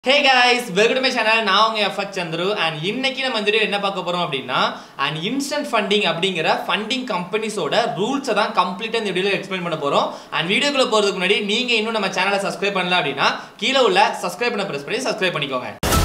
hey guys welcome to my channel நான் உங்க எஃப்எக் Chandru and இன்னைக்கு நம்ம இந்த video என்ன பார்க்க போறோம் அப்படின்னா அண்ட் இன்ஸ்டன்ட் ஃபண்டிங் அப்படிங்கிற ஃபண்டிங் கம்பெனிஸோட ரூல்ஸை தான் கம்ப்ளீட்டாக இந்த வீடியோவில் எக்ஸ்பிளைன் பண்ண போறோம் அண்ட் வீடியோக்குள்ள போறதுக்கு முன்னாடி நீங்க இன்னும் நம்ம சேனலை சப்ஸ்கிரைப் பண்ணல அப்படின்னா கீழே உள்ள சப்ஸ்கிரைப் பண்ண பிரஸ் பண்ணி சப்ஸ்கிரைப் பண்ணிக்கோங்க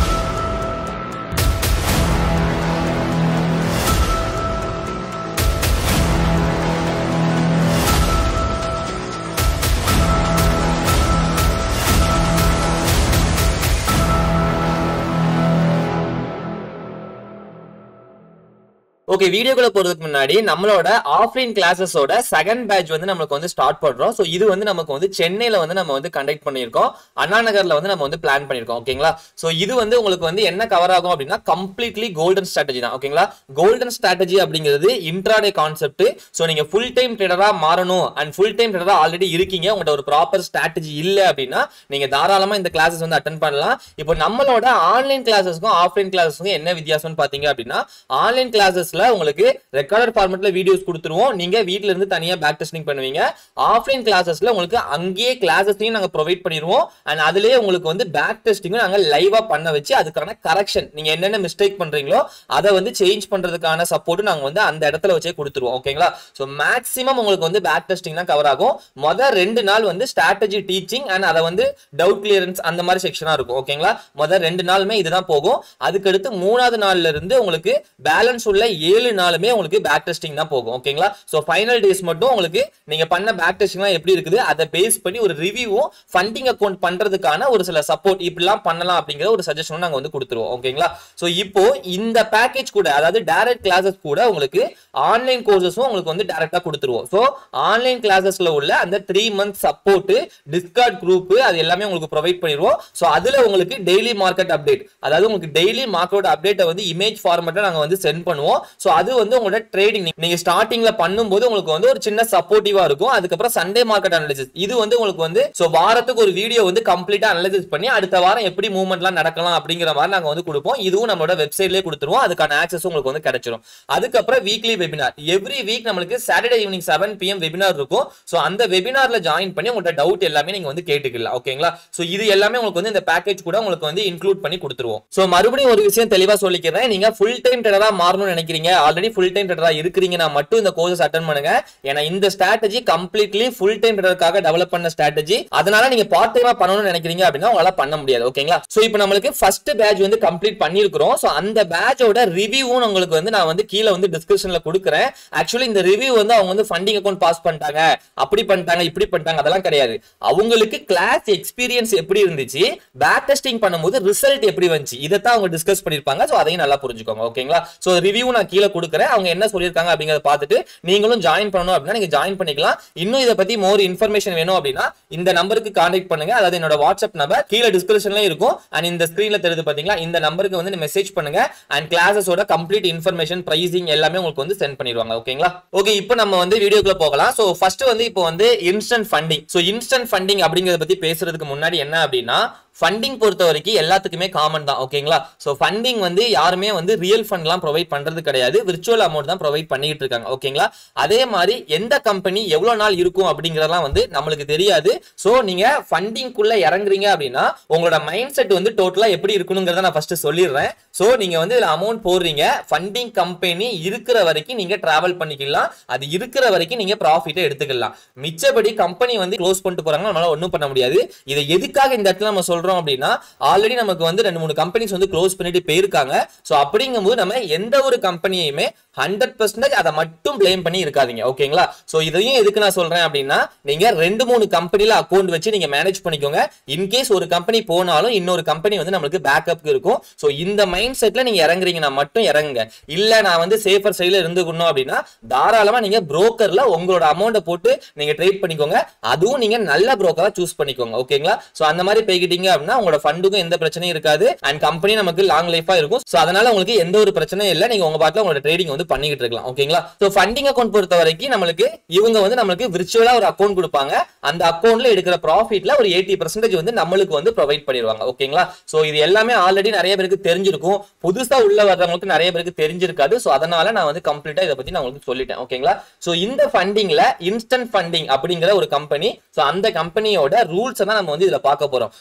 ஓகே வீடியோக்குள்ள போறதுக்கு முன்னாடி நம்மளோட ஆஃப்லைன் கிளாஸஸோட செகண்ட் பேட்ச் வந்து நமக்கு வந்து ஸ்டார்ட் பண்றோம் ஸோ இது வந்து நமக்கு வந்து சென்னையில வந்து நம்ம வந்து கண்டக்ட் பண்ணியிருக்கோம் அண்ணா நகர்ல வந்து நம்ம வந்து பிளான் பண்ணியிருக்கோம் ஓகேங்களா ஸோ இது வந்து உங்களுக்கு வந்து என்ன கவர் ஆகும் அப்படின்னா கம்ப்ளீட்லி கோல்டன் ஸ்ட்ராட்டஜி தான் ஓகேங்களா கோல்டன் ஸ்ட்ராட்டஜி அப்படிங்கிறது இன்ட்ராடே கான்செப்ட் ஸோ நீங்க ஃபுல் டைம் ட்ரேடரா மாறணும் அண்ட் ஃபுல் டைம் ட்ரேடரா ஆல்ரெடி இருக்கீங்க உங்கள்ட்ட ஒரு ப்ராப்பர் ஸ்ட்ராட்டஜி இல்லை அப்படின்னா நீங்க தாராளமா இந்த கிளாஸஸ் வந்து அட்டன் பண்ணலாம் இப்போ நம்மளோட ஆன்லைன் கிளாஸஸ்க்கும் ஆஃப்லைன் கிளாஸஸ்க்கும் என்ன வித்தியாசம்னு பாத்தீங்க அப்படின்னா ஆன்லைன் கிளாஸஸ்ல உங்களுக்கு ரெக்கார்டர் ஃபார்மேட்ல வீடியோஸ் கொடுத்துருவோம் நீங்க வீட்ல இருந்து தனியா பேக் டெஸ்டிங் பண்ணுவீங்க ஆஃப்லைன் கிளாஸஸ்ல உங்களுக்கு அங்கேயே கிளாஸஸையும் நாங்க ப்ரொவைட் பண்ணிடுவோம் அண்ட் அதுலயே உங்களுக்கு வந்து பேக் டெஸ்டிங்கும் நாங்க லைவா பண்ண வச்சு அதுக்கான கரெக்ஷன் நீங்க என்னென்ன மிஸ்டேக் பண்றீங்களோ அதை வந்து சேஞ்ச் பண்றதுக்கான சப்போர்ட் நாங்க வந்து அந்த இடத்துல வச்சே கொடுத்துருவோம் ஓகேங்களா ஸோ மேக்ஸிமம் உங்களுக்கு வந்து பேக் டெஸ்டிங் தான் கவர் ஆகும் மொதல் ரெண்டு நாள் வந்து ஸ்ட்ராட்டஜி டீச்சிங் அண்ட் அதை வந்து டவுட் கிளியரன்ஸ் அந்த மாதிரி செக்ஷனா இருக்கும் ஓகேங்களா மொதல் ரெண்டு நாளுமே இதுதான் போகும் அதுக்கடுத்து மூணாவது நாள்ல இருந்து உங்களுக்கு பேலன்ஸ் உள்ள ஏழு நாளுமே உங்களுக்கு பேக் டெஸ்டிங் தான் போகும் ஓகேங்களா ஸோ ஃபைனல் டேஸ் மட்டும் உங்களுக்கு நீங்க பண்ண பேக் டெஸ்டிங்லாம் எப்படி இருக்குது அதை பேஸ் பண்ணி ஒரு ரிவ்யூவும் ஃபண்டிங் அக்கௌண்ட் பண்றதுக்கான ஒரு சில சப்போர்ட் இப்படிலாம் பண்ணலாம் அப்படிங்கிற ஒரு சஜஷனும் நாங்க வந்து கொடுத்துருவோம் ஓகேங்களா ஸோ இப்போ இந்த பேக்கேஜ் கூட அதாவது டைரக்ட் கிளாஸஸ் கூட உங்களுக்கு ஆன்லைன் கோர்சஸும் உங்களுக்கு வந்து டைரக்டா கொடுத்துருவோம் ஸோ ஆன்லைன் கிளாஸஸ்ல உள்ள அந்த three month support Discord group அது எல்லாமே உங்களுக்கு ப்ரொவைட் பண்ணிடுவோம் ஸோ அதுல உங்களுக்கு டெய்லி மார்க்கெட் அப்டேட் அதாவது உங்களுக்கு டெய்லி மார்க்கெட் அப்டேட்டை வந்து இமேஜ் ஃபார்மேட்டை நாங்க வந்து சென்ட் பண்ணுவோம் ஸோ அது வந்து உங்களோட ட்ரேடிங் நீங்க ஸ்டார்டிங்ல பண்ணும்போது உங்களுக்கு வந்து ஒரு சின்ன சப்போர்ட்டிவா இருக்கும் அதுக்கப்புறம் சண்டே மார்க்கெட் அனாலிசிஸ் இது வந்து உங்களுக்கு வந்து ஸோ வாரத்துக்கு ஒரு வீடியோ வந்து கம்ப்ளீட்டா அனலைசிஸ் பண்ணி அடுத்த வாரம் எப்படி மூவ்மெண்ட்லாம் நடக்கலாம் அப்படிங்கிற மாதிரி நாங்க வந்து கொடுப்போம் இதுவும் நம்மளோட வெப்சைட்லேயே கொடுத்துருவோம் அதுக்கான ஆக்சஸ் உங்களுக்கு வந்து கிடைச்சிரும் அதுக்கப்புறம் வீக்லி வெபினார் எவ்ரி வீக் நம்மளுக்கு Saturday evening seven PM webinar இருக்கும் ஸோ அந்த வெபினார்ல ஜாயின் பண்ணி உங்கள்ட்ட டவுட் எல்லாமே நீங்க வந்து கேட்டுக்கலாம் ஓகேங்களா ஸோ இது எல்லாமே உங்களுக்கு வந்து இந்த பேக்கேஜ் கூட உங்களுக்கு வந்து இன்க்ளூட் பண்ணி கொடுத்துருவோம் ஸோ மறுபடியும் ஒரு விஷயம் தெளிவா சொல்லிக்கிறேன் நீங்க ஃபுல் டைம் ட்ரேடரா மாறணும்னு நினைக்கிறீங்க ஆல்ரெடி ஃபுல் டைம் ட்ரேடரா இருக்கிறீங்கன்னா மட்டும் இந்த கோர்சஸ் அட்டன் பண்ணுங்க ஏன்னா இந்த ஸ்ட்ராட்டஜி கம்ப்ளீட்லி ஃபுல் டைம் ட்ரேடருக்காக டெவலப் பண்ண ஸ்ட்ராட்டஜி அதனால நீங்க பார்ட் டைமா பண்ணணும்னு நினைக்கிறீங்க அப்படின்னா உங்களால பண்ண முடியாது ஓகேங்களா ஸோ இப்போ நம்மளுக்கு ஃபர்ஸ்ட் பேட்ச் வந்து கம்ப்ளீட் பண்ணிருக்கிறோம் ஸோ அந்த பேட்சோட ரிவ்யூவும் உங்களுக்கு வந்து நான் வந்து கீழே வந்து டிஸ்கிரிப்ஷன்ல கொடுக்குறேன் ஆக்சுவலி இந்த ரிவ்யூ வந்து அவங்க வந்து ஃபண்டிங் அக்கௌண்ட் பாஸ் பண்ணிட்டாங்க அப்படி பண்ணிட்டாங்க இப்படி பண்ணிட்டாங்க அதெல்லாம் கிடையாது அவங்களுக்கு கிளாஸ் எக்ஸ்பீரியன்ஸ் எப்படி இருந்துச்சு பேக் டெஸ்டிங் பண்ணும்போது ரிசல்ட் எப்படி வந்துச்சு இதை தான் அவங்க டிஸ்கஸ் பண்ணிருப்பாங்க ஸோ அதையும் நல்லா புரிஞ்சுக்கோங்க ஓகேங்களா ஸோ ரிவ்யூ நான் கீழே கொடுக்குறேன் அவங்க என்ன சொல்லியிருக்காங்க அப்படிங்கறத பார்த்துட்டு நீங்களும் ஜாயின் பண்ணணும் அப்படின்னா நீங்க ஜாயின் பண்ணிக்கலாம் இன்னும் இதை பத்தி மோர் இன்ஃபர்மேஷன் வேணும் அப்படின்னா இந்த நம்பருக்கு கான்டாக்ட் பண்ணுங்க அதாவது என்னோட வாட்ஸ்அப் நம்பர் கீழே டிஸ்கிரிப்ஷன்ல இருக்கும் அண்ட் இந்த ஸ்கிரீன்ல தெரியுது பாத்தீங்களா இந்த நம்பருக்கு வந்து மெசேஜ் பண்ணுங்க அண்ட் கிளாஸஸோட கம்ப்ளீட் இன்ஃபர்மேஷன் பிரைசிங் எல்லாமே உங்களுக்கு வந்து சென்ட் பண்ணிடுவாங்க ஓகேங்களா ஓகே இப்போ நம்ம வந்து வீடியோக்குள்ள போகலாம் ஸோ ஃபர்ஸ்ட் வந்து இப்போ வந்து instant funding so instant funding அப்படிங்கறத பத்தி பேசுறதுக்கு முன்னாடி என்ன அப்படின்னா ஃபண்டிங் பொறுத்த வரைக்கும் எல்லாத்துக்குமே காமன் தான் ஓகேங்களா ஸோ ஃபண்டிங் வந்து யாருமே வந்து ரியல் ஃபண்ட்லாம் ப்ரொவைட் பண்றது கிடையாது விர்ச்சுவல் அமௌண்ட் தான் ப்ரொவைட் பண்ணிட்டு இருக்காங்க ஓகேங்களா அதே மாதிரி எந்த கம்பெனி எவ்வளோ நாள் இருக்கும் அப்படிங்கிறதெல்லாம் வந்து நம்மளுக்கு தெரியாது ஸோ நீங்க ஃபண்டிங்குள்ள இறங்குறீங்க அப்படின்னா உங்களோட மைண்ட் செட் வந்து டோட்டலா எப்படி இருக்கணுங்கிறத நான் ஃபர்ஸ்ட் சொல்லிடுறேன் ஸோ நீங்க வந்து இதுல அமௌண்ட் போடுறீங்க ஃபண்டிங் கம்பெனி இருக்கிற வரைக்கும் நீங்க டிராவல் பண்ணிக்கலாம் அது இருக்கிற வரைக்கும் நீங்க ப்ராஃபிட்டை எடுத்துக்கலாம் மிச்சபடி கம்பெனி வந்து க்ளோஸ் பண்ணிட்டு போறாங்க நம்மளால ஒன்றும் பண்ண முடியாது இதை எதுக்காக இந்த இடத்துல நம்ம சொல்றோம் சொல்றோம் அப்படின்னா ஆல்ரெடி நமக்கு வந்து ரெண்டு மூணு கம்பெனிஸ் வந்து க்ளோஸ் பண்ணிட்டு போயிருக்காங்க ஸோ அப்படிங்கும்போது நம்ம எந்த ஒரு கம்பெனியுமே ஹண்ட்ரட் பர்சன்டேஜ் அதை மட்டும் பிளேம் பண்ணி இருக்காதீங்க ஓகேங்களா ஸோ இதையும் எதுக்கு நான் சொல்றேன் அப்படின்னா நீங்க ரெண்டு மூணு கம்பெனில அக்கௌண்ட் வச்சு நீங்க மேனேஜ் பண்ணிக்கோங்க இன்கேஸ் ஒரு கம்பெனி போனாலும் இன்னொரு கம்பெனி வந்து நம்மளுக்கு பேக்கப் இருக்கும் ஸோ இந்த மைண்ட் செட்ல நீங்க இறங்குறீங்கன்னா மட்டும் இறங்குங்க இல்ல நான் வந்து சேஃபர் சைட்ல இருந்துக்கணும் அப்படின்னா தாராளமா நீங்க புரோக்கர்ல உங்களோட அமௌண்ட்டை போட்டு நீங்க ட்ரேட் பண்ணிக்கோங்க அதுவும் நீங்க நல்ல புரோக்கரா சூஸ் பண்ணிக்கோங்க ஓகேங்களா ஸோ அந்த மாதிரி போய்கிட்டீங்க அப்படின்னா உங்களோட ஃபண்டுக்கும் எந்த பிரச்சனையும் இருக்காது அண்ட் கம்பெனி நமக்கு லாங் லைஃபா இருக்கும் ஸோ அதனால உங்களுக்கு எந்த ஒரு பிரச்சனையும் இல்லை நீங்க உங்க பாட்டில் உங்களோட ட்ரேடிங் வந்து பண்ணிக்கிட்டு இருக்கலாம் ஓகேங்களா ஸோ ஃபண்டிங் அக்கௌண்ட் பொறுத்த வரைக்கும் நம்மளுக்கு இவங்க வந்து நம்மளுக்கு விர்ச்சுவலா ஒரு அக்கௌண்ட் கொடுப்பாங்க அந்த அக்கௌண்ட்ல எடுக்கிற ப்ராஃபிட்ல ஒரு எயிட்டி பர்சன்டேஜ் வந்து நம்மளுக்கு வந்து ப்ரொவைட் பண்ணிடுவாங்க ஓகேங்களா ஸோ இது எல்லாமே ஆல்ரெடி நிறைய பேருக்கு தெரிஞ்சிருக்கும் புதுசா உள்ள வர்றவங்களுக்கு நிறைய பேருக்கு தெரிஞ்சிருக்காது ஸோ அதனால நான் வந்து கம்ப்ளீட்டா இதை பத்தி நான் உங்களுக்கு சொல்லிட்டேன் ஓகேங்களா ஸோ இந்த ஃபண்டிங்ல இன்ஸ்டன்ட் ஃபண்டிங் அப்படிங்கிற ஒரு கம்பெனி ஸோ அந்த கம்பெனியோட ரூல்ஸ் தான் நம்ம வந்து இதுல பார்க்க போறோம் லாக்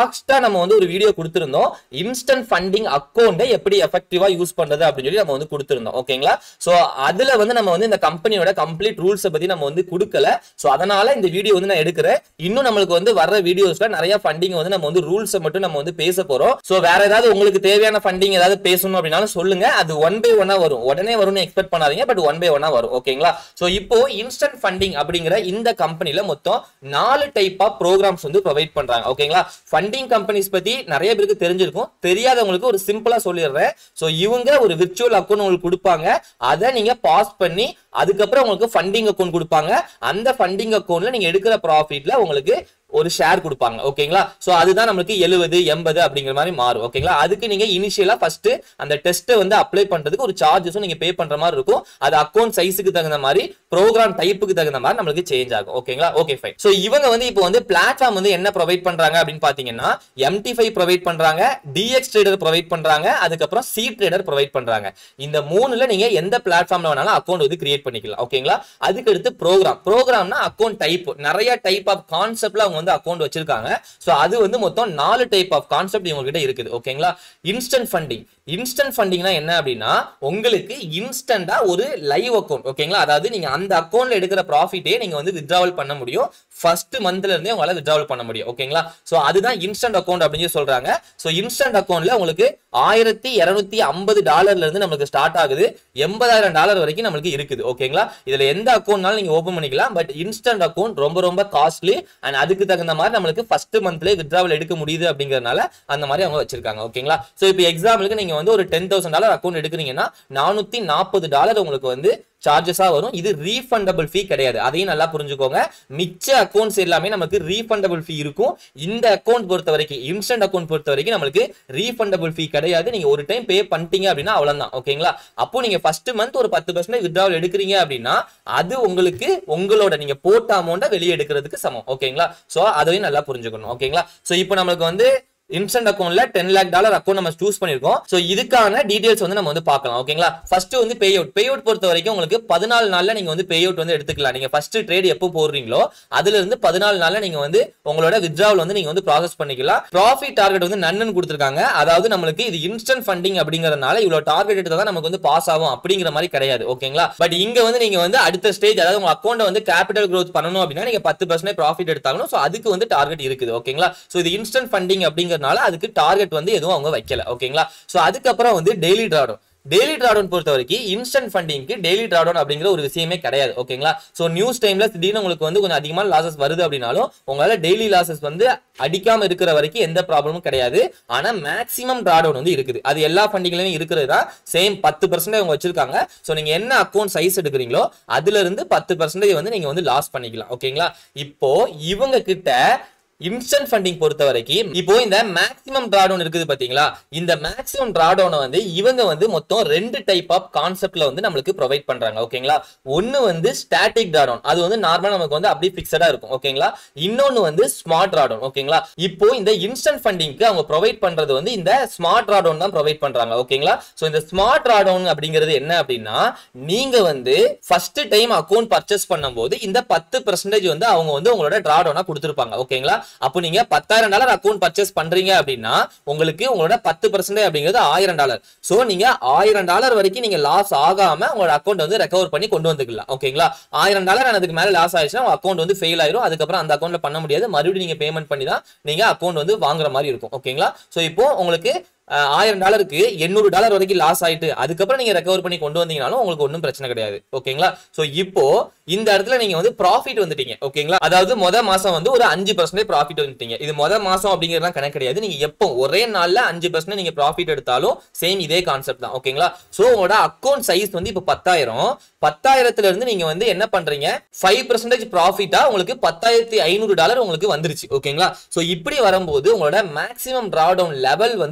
லாஸ்டா நம்ம வந்து ஒரு வீடியோ கொடுத்திருந்தோம் இன்ஸ்டன்ட் ஃபண்டிங் அக்கௌண்ட்டை எப்படி எஃபெக்டிவா யூஸ் பண்றது அப்படின்னு சொல்லி நம்ம வந்து கொடுத்திருந்தோம் ஓகேங்களா சோ அதுல வந்து நம்ம வந்து இந்த கம்பெனியோட கம்ப்ளீட் ரூல்ஸை பத்தி நம்ம வந்து கொடுக்கல சோ அதனால இந்த வீடியோ வந்து நான் எடுக்கிறேன் இன்னும் நம்மளுக்கு வந்து வர்ற வீடியோஸ்ல நிறைய ஃபண்டிங் வந்து நம்ம வந்து ரூல்ஸை மட்டும் நம்ம வந்து பேச போறோம் சோ வேற ஏதாவது உங்களுக்கு தேவையான ஃபண்டிங் ஏதாவது பேசணும் அப்படின்னாலும் சொல்லுங்க அது ஒன் பை ஒன்னா வரும் உடனே வரும்னு எக்ஸ்பெக்ட் பண்ணாதீங்க பட் ஒன் பை ஒன்னா வரும் ஓகேங்களா சோ இப்போ இன்ஸ்டன்ட் ஃபண்டிங் அப்படிங்கிற இந்த கம்பெனில மொத்தம் நாலு டைப் ஆஃப் ப்ரோக்ராம்ஸ் வந்து ப்ரொவைட் பண்றாங்க ஓகேங்களா ஃபண்டிங் கம்பெனிஸ் பத்தி நிறைய பேருக்கு தெரிஞ்சிருக்கும் தெரியாதவங்களுக்கு ஒரு சிம்பிளா சொல்லிடுறேன் சோ இவங்க ஒரு விர்ச்சுவல் அக்கௌண்ட் உங்களுக்கு கொடுப்பாங்க அதை நீங்க பாஸ் பண்ணி அதுக்கப்புறம் உங்களுக்கு ஃபண்டிங் அக்கௌண்ட் கொடுப்பாங்க அந்த ஃபண்டிங் அக்கௌண்ட்ல நீங்க எடுக்கிற ப்ராஃபிட்ல உங்களுக்கு ஒரு ஷேர் கொடுப்பாங்க ஓகேங்களா சோ அதுதான் நம்மளுக்கு எழுபது எண்பது அப்படிங்கிற மாதிரி மாறும் ஓகேங்களா அதுக்கு நீங்க இனிஷியலா ஃபர்ஸ்ட் அந்த டெஸ்ட்டை வந்து அப்ளை பண்றதுக்கு ஒரு சார்ஜஸும் நீங்க பே பண்ற மாதிரி இருக்கும் அது அக்கௌண்ட் சைஸுக்கு தகுந்த மாதிரி ப்ரோக்ராம் டைப்புக்கு தகுந்த மாதிரி நம்மளுக்கு சேஞ்ச் ஆகும் ஓகேங்களா ஓகே ஃபைன் சோ இவங்க வந்து இப்போ வந்து பிளாட்ஃபார்ம் வந்து என்ன ப்ரொவைட் பண்றாங்க அப்படின்னு பாத்தீங்கன்னா எம்டி ஃபைவ் ப்ரொவைட் பண்றாங்க டிஎக்ஸ் ட்ரேடர் ப்ரொவைட் பண்றாங்க அதுக்கப்புறம் சி ட்ரேடர் ப்ரொவைட் பண்றாங்க இந்த மூணுல நீங்க எந்த பிளாட்ஃபார்ம்ல வேணாலும் அக்கௌண்ட் வந்து கிரியேட் பண்ணிக்கலாம் ஓகேங்களா அதுக்கு அடுத்து ப்ரோக்ராம் ப்ரோக்ராம்னா அக்கௌண்ட் டைப் நிறைய டைப் ஆஃப் கான்செப்ட்ல அவங்க வந்து அக்கௌண்ட் வச்சிருக்காங்க சோ அது வந்து மொத்தம் நாலு டைப் ஆஃப் கான்செப்ட் இவங்க கிட்ட இருக்குது ஓகேங்களா இன்ஸ்டன்ட் ஃபண்டிங் இன்ஸ்டன்ட் ஃபண்டிங்னா என்ன அப்படின்னா உங்களுக்கு இன்ஸ்டன்டா ஒரு லைவ் அக்கௌண்ட் ஓகேங்களா அதாவது நீங்க அந்த அக்கௌண்ட்ல எடுக்கிற ப்ராஃபிட்டே நீங்க வந்து வித்ட்ராவல் பண்ண முடியும் ஃபர்ஸ்ட் மந்த்ல இருந்தே உங்களால வித்ட்ராவல் பண்ண முடியும் ஓகேங்களா சோ அதுதான் இன்ஸ்டன்ட் அக்கௌண்ட் அப்படின்னு சொல்லி சொல்றாங்க சோ இன்ஸ்டன்ட் அக்கௌண்ட்ல உங்களுக்கு ஆயிரத்தி இருநூத்தி ஐம்பது டாலர்ல இருந்து நமக்கு ஸ்டார்ட் ஆகுது எண்பதாயிரம் டாலர் வரைக்கும் நம்மளுக்கு இருக்குது ஓகேங்களா இதுல எந்த அக்கௌண்ட்னாலும் நீங்க ஓபன் பண்ணிக்கலாம் பட் இன்ஸ்டன்ட் அக்கௌண்ட் ரொம்ப ரொம்ப காஸ்ட்லி அண்ட் அதுக்கு தகுந்த மாதிரி நம்மளுக்கு ஃபர்ஸ்ட் மந்த்லேயே வித்ட்ராவல் எடுக்க முடியுது அப்படிங்கறதுனால அந்த மாதிரி அவங்க வச்சிருக்காங்க ஓகேங்களா சோ இப்போ எக்ஸாம்பிளுக்கு நீங்க வந்து ஒரு டென் தௌசண்ட் டாலர் அக்கௌண்ட் எடுக்கிறீங்கன்னா நானூத்தி நாற்பது டாலர் உங்களுக்கு வந்து சார்ஜஸா வரும் இது ரீஃபண்டபிள் ஃபீ கிடையாது அதையும் நல்லா புரிஞ்சுக்கோங்க மிச்ச அக்கௌண்ட்ஸ் எல்லாமே நமக்கு ரீஃபண்டபிள் ஃபீ இருக்கும் இந்த அக்கௌண்ட் பொறுத்த வரைக்கும் இன்ஸ்டன்ட் அக்கௌண்ட் பொறுத்த வரைக்கும் நம்மளுக்கு ரீஃபண்டபிள் ஃபீ கிடையாது நீங்க ஒரு டைம் பே பண்ணிட்டீங்க அப்படின்னா அவ்வளவுதான் ஓகேங்களா அப்போ நீங்க ஃபர்ஸ்ட் மந்த் ஒரு பத்து பர்சன்ட் வித்ட்ராவல் எடுக்கிறீங்க அப்படின்னா அது உங்களுக்கு உங்களோட நீங்க போட்ட அமௌண்ட்டை வெளியே எடுக்கிறதுக்கு சமம் ஓகேங்களா சோ அதையும் நல்லா புரிஞ்சுக்கணும் ஓகேங்களா சோ இப்போ நம்மளுக்கு வந்து இன்ஸ்டன்ட் அக்கௌண்ட்ல டென் லேக் டாலர் அக்கௌண்ட் நம்ம சூஸ் பண்ணிருக்கோம் சோ இதுக்கான டீடைல்ஸ் வந்து நம்ம வந்து பார்க்கலாம் ஓகேங்களா ஃபர்ஸ்ட் வந்து பே அவுட் பே அவுட் பொறுத்த வரைக்கும் உங்களுக்கு பதினாலு நாள்ல நீங்க வந்து பே அவுட் வந்து எடுத்துக்கலாம் நீங்க ஃபர்ஸ்ட் ட்ரேட் எப்போ போடுறீங்களோ அதுல இருந்து பதினாலு நாள்ல நீங்க வந்து உங்களோட வித்ட்ராவல் வந்து நீங்க வந்து ப்ராசஸ் பண்ணிக்கலாம் ப்ராஃபிட் டார்கெட் வந்து நன்னு கொடுத்துருக்காங்க அதாவது நம்மளுக்கு இது இன்ஸ்டன்ட் ஃபண்டிங் அப்படிங்கறதுனால இவ்வளவு டார்கெட் எடுத்தா தான் நமக்கு வந்து பாஸ் ஆகும் அப்படிங்கிற மாதிரி கிடையாது ஓகேங்களா பட் இங்க வந்து நீங்க வந்து அடுத்த ஸ்டேஜ் அதாவது உங்க அக்கௌண்ட் வந்து கேபிட்டல் growth பண்ணணும் அப்படின்னா நீங்க பத்து பர்சன்ட் ப்ராஃபிட் எடுத்தாகணும் சோ அதுக்கு வந்து டார்கெட் இருக்குது ஓகேங்களா சோ இது இன்ஸ்டன்ட் ஃபண்டிங் அப்படிங்கறதுனால அதுக்கு டார்கெட் வந்து எதுவும் அவங்க வைக்கல ஓகேங்களா சோ அதுக்கப்புறம் வந்து டெய்லி டிராடும் டெய்லி டிராடவுன் பொறுத்த வரைக்கும் இன்ஸ்டன்ட் ஃபண்டிங்க்கு டெய்லி டிராடவுன் அப்படிங்கிற ஒரு விஷயமே கிடையாது ஓகேங்களா சோ நியூஸ் டைம்ல திடீர்னு உங்களுக்கு வந்து கொஞ்சம் அதிகமான லாசஸ் வருது அப்படின்னாலும் உங்களால டெய்லி லாசஸ் வந்து அடிக்காம இருக்கிற வரைக்கும் எந்த ப்ராப்ளமும் கிடையாது ஆனா மேக்ஸிமம் டிராடவுன் வந்து இருக்குது அது எல்லா ஃபண்டிங்லயும் இருக்கிறது தான் சேம் பத்து பர்சன்டேஜ் அவங்க வச்சிருக்காங்க சோ நீங்க என்ன அக்கௌண்ட் சைஸ் எடுக்கிறீங்களோ அதுல இருந்து பத்து பர்சன்டேஜ் வந்து நீங்க வந்து லாஸ் பண்ணிக்கலாம் ஓகேங்களா இப்போ இவங்க கிட்ட இன்ஸ்டன்ட் ஃபண்டிங் பொறுத்த வரைக்கும் இப்போ இந்த மேக்ஸிமம் டிராடவுன் இருக்குது பாத்தீங்களா இந்த மேக்ஸிமம் டிராடவுனை வந்து இவங்க வந்து மொத்தம் ரெண்டு டைப் ஆஃப் கான்செப்ட்ல வந்து நம்மளுக்கு ப்ரொவைட் பண்றாங்க ஓகேங்களா ஒன்னு வந்து ஸ்டாட்டிக் டிராடவுன் அது வந்து நார்மலா நமக்கு வந்து அப்படியே பிக்சடா இருக்கும் ஓகேங்களா இன்னொன்னு வந்து ஸ்மார்ட் டிராடவுன் ஓகேங்களா இப்போ இந்த இன்ஸ்டன்ட் ஃபண்டிங்க்கு அவங்க ப்ரொவைட் பண்றது வந்து இந்த ஸ்மார்ட் டிராடவுன் தான் ப்ரொவைட் பண்றாங்க ஓகேங்களா சோ இந்த ஸ்மார்ட் டிராடவுன் அப்படிங்கிறது என்ன அப்படின்னா நீங்க வந்து ஃபர்ஸ்ட் டைம் அக்கௌண்ட் பர்ச்சேஸ் பண்ணும்போது இந்த பத்து பர்சன்டேஜ் வந்து அவங்க வந்து உங்களோட டிராடவுனா கொடுத்துருப்பாங்க ஓகேங்களா அப்போ நீங்க பத்தாயிரம் டாலர் அக்கௌண்ட் பர்ச்சேஸ் பண்றீங்க அப்படின்னா உங்களுக்கு உங்களோட பத்து பர்சன்டேஜ் அப்படிங்கிறது ஆயிரம் டாலர் சோ நீங்க ஆயிரம் டாலர் வரைக்கும் நீங்க லாஸ் ஆகாம உங்களோட அக்கௌண்ட் வந்து ரெக்கவர் பண்ணி கொண்டு வந்துக்கலாம் ஓகேங்களா ஆயிரம் டாலர் அதுக்கு மேல லாஸ் ஆயிடுச்சுன்னா உங்க அக்கௌண்ட் வந்து ஃபெயில் ஆயிரும் அதுக்கப்புறம் அந்த அக்கௌண்ட்ல பண்ண முடியாது மறுபடியும் நீங்க பேமெண்ட் பண்ணி தான் நீங்க அக்கௌண்ட் வந்து வாங்குற மாதிரி இருக்கும் ஓகேங்களா சோ இப்போ உங்களுக்கு அஹ், ஆயிரம் டாலருக்கு எண்ணூறு டாலர் வரைக்கும் லாஸ் ஆயிட்டு அதுக்கப்புறம் நீங்க ரெக்கவர் பண்ணி கொண்டு வந்தீங்கனாலும் உங்களுக்கு ஒன்றும் பிரச்சனை கிடையாது ஓகேங்களா சோ இப்போ இந்த இடத்துல நீங்க வந்து ப்ராஃபிட் வந்துட்டீங்க ஓகேங்களா அதாவது முத மாசம் வந்து ஒரு அஞ்சு பர்சன்டேஜ் ப்ராஃபிட் வந்துட்டீங்க இது முத மாசம் அப்படிங்கிறதுலாம் கணக்கு கிடையாது நீங்க எப்போ ஒரே நாள்ல அஞ்சு பர்சன்ட் நீங்க ப்ராஃபிட் எடுத்தாலும் சேம் இதே கான்செப்ட் தான் ஓகேங்களா சோ உங்களோட அக்கௌண்ட் சைஸ் வந்து இப்போ பத்தாயிரம் பத்தாயிரத்துல இருந்து நீங்க வந்து என்ன பண்றீங்க ஃபைவ் பர்சன்டேஜ் ப்ராஃபிட்டா உங்களுக்கு பத்தாயிரத்தி ஐநூறு டாலர் உங்களுக்கு வந்துருச்சு ஓகேங்களா சோ இப்படி வரும்போது உங்களோட மேக்ஸிமம் டிராடவுன் லெவல் வந்து உங்களுக்கு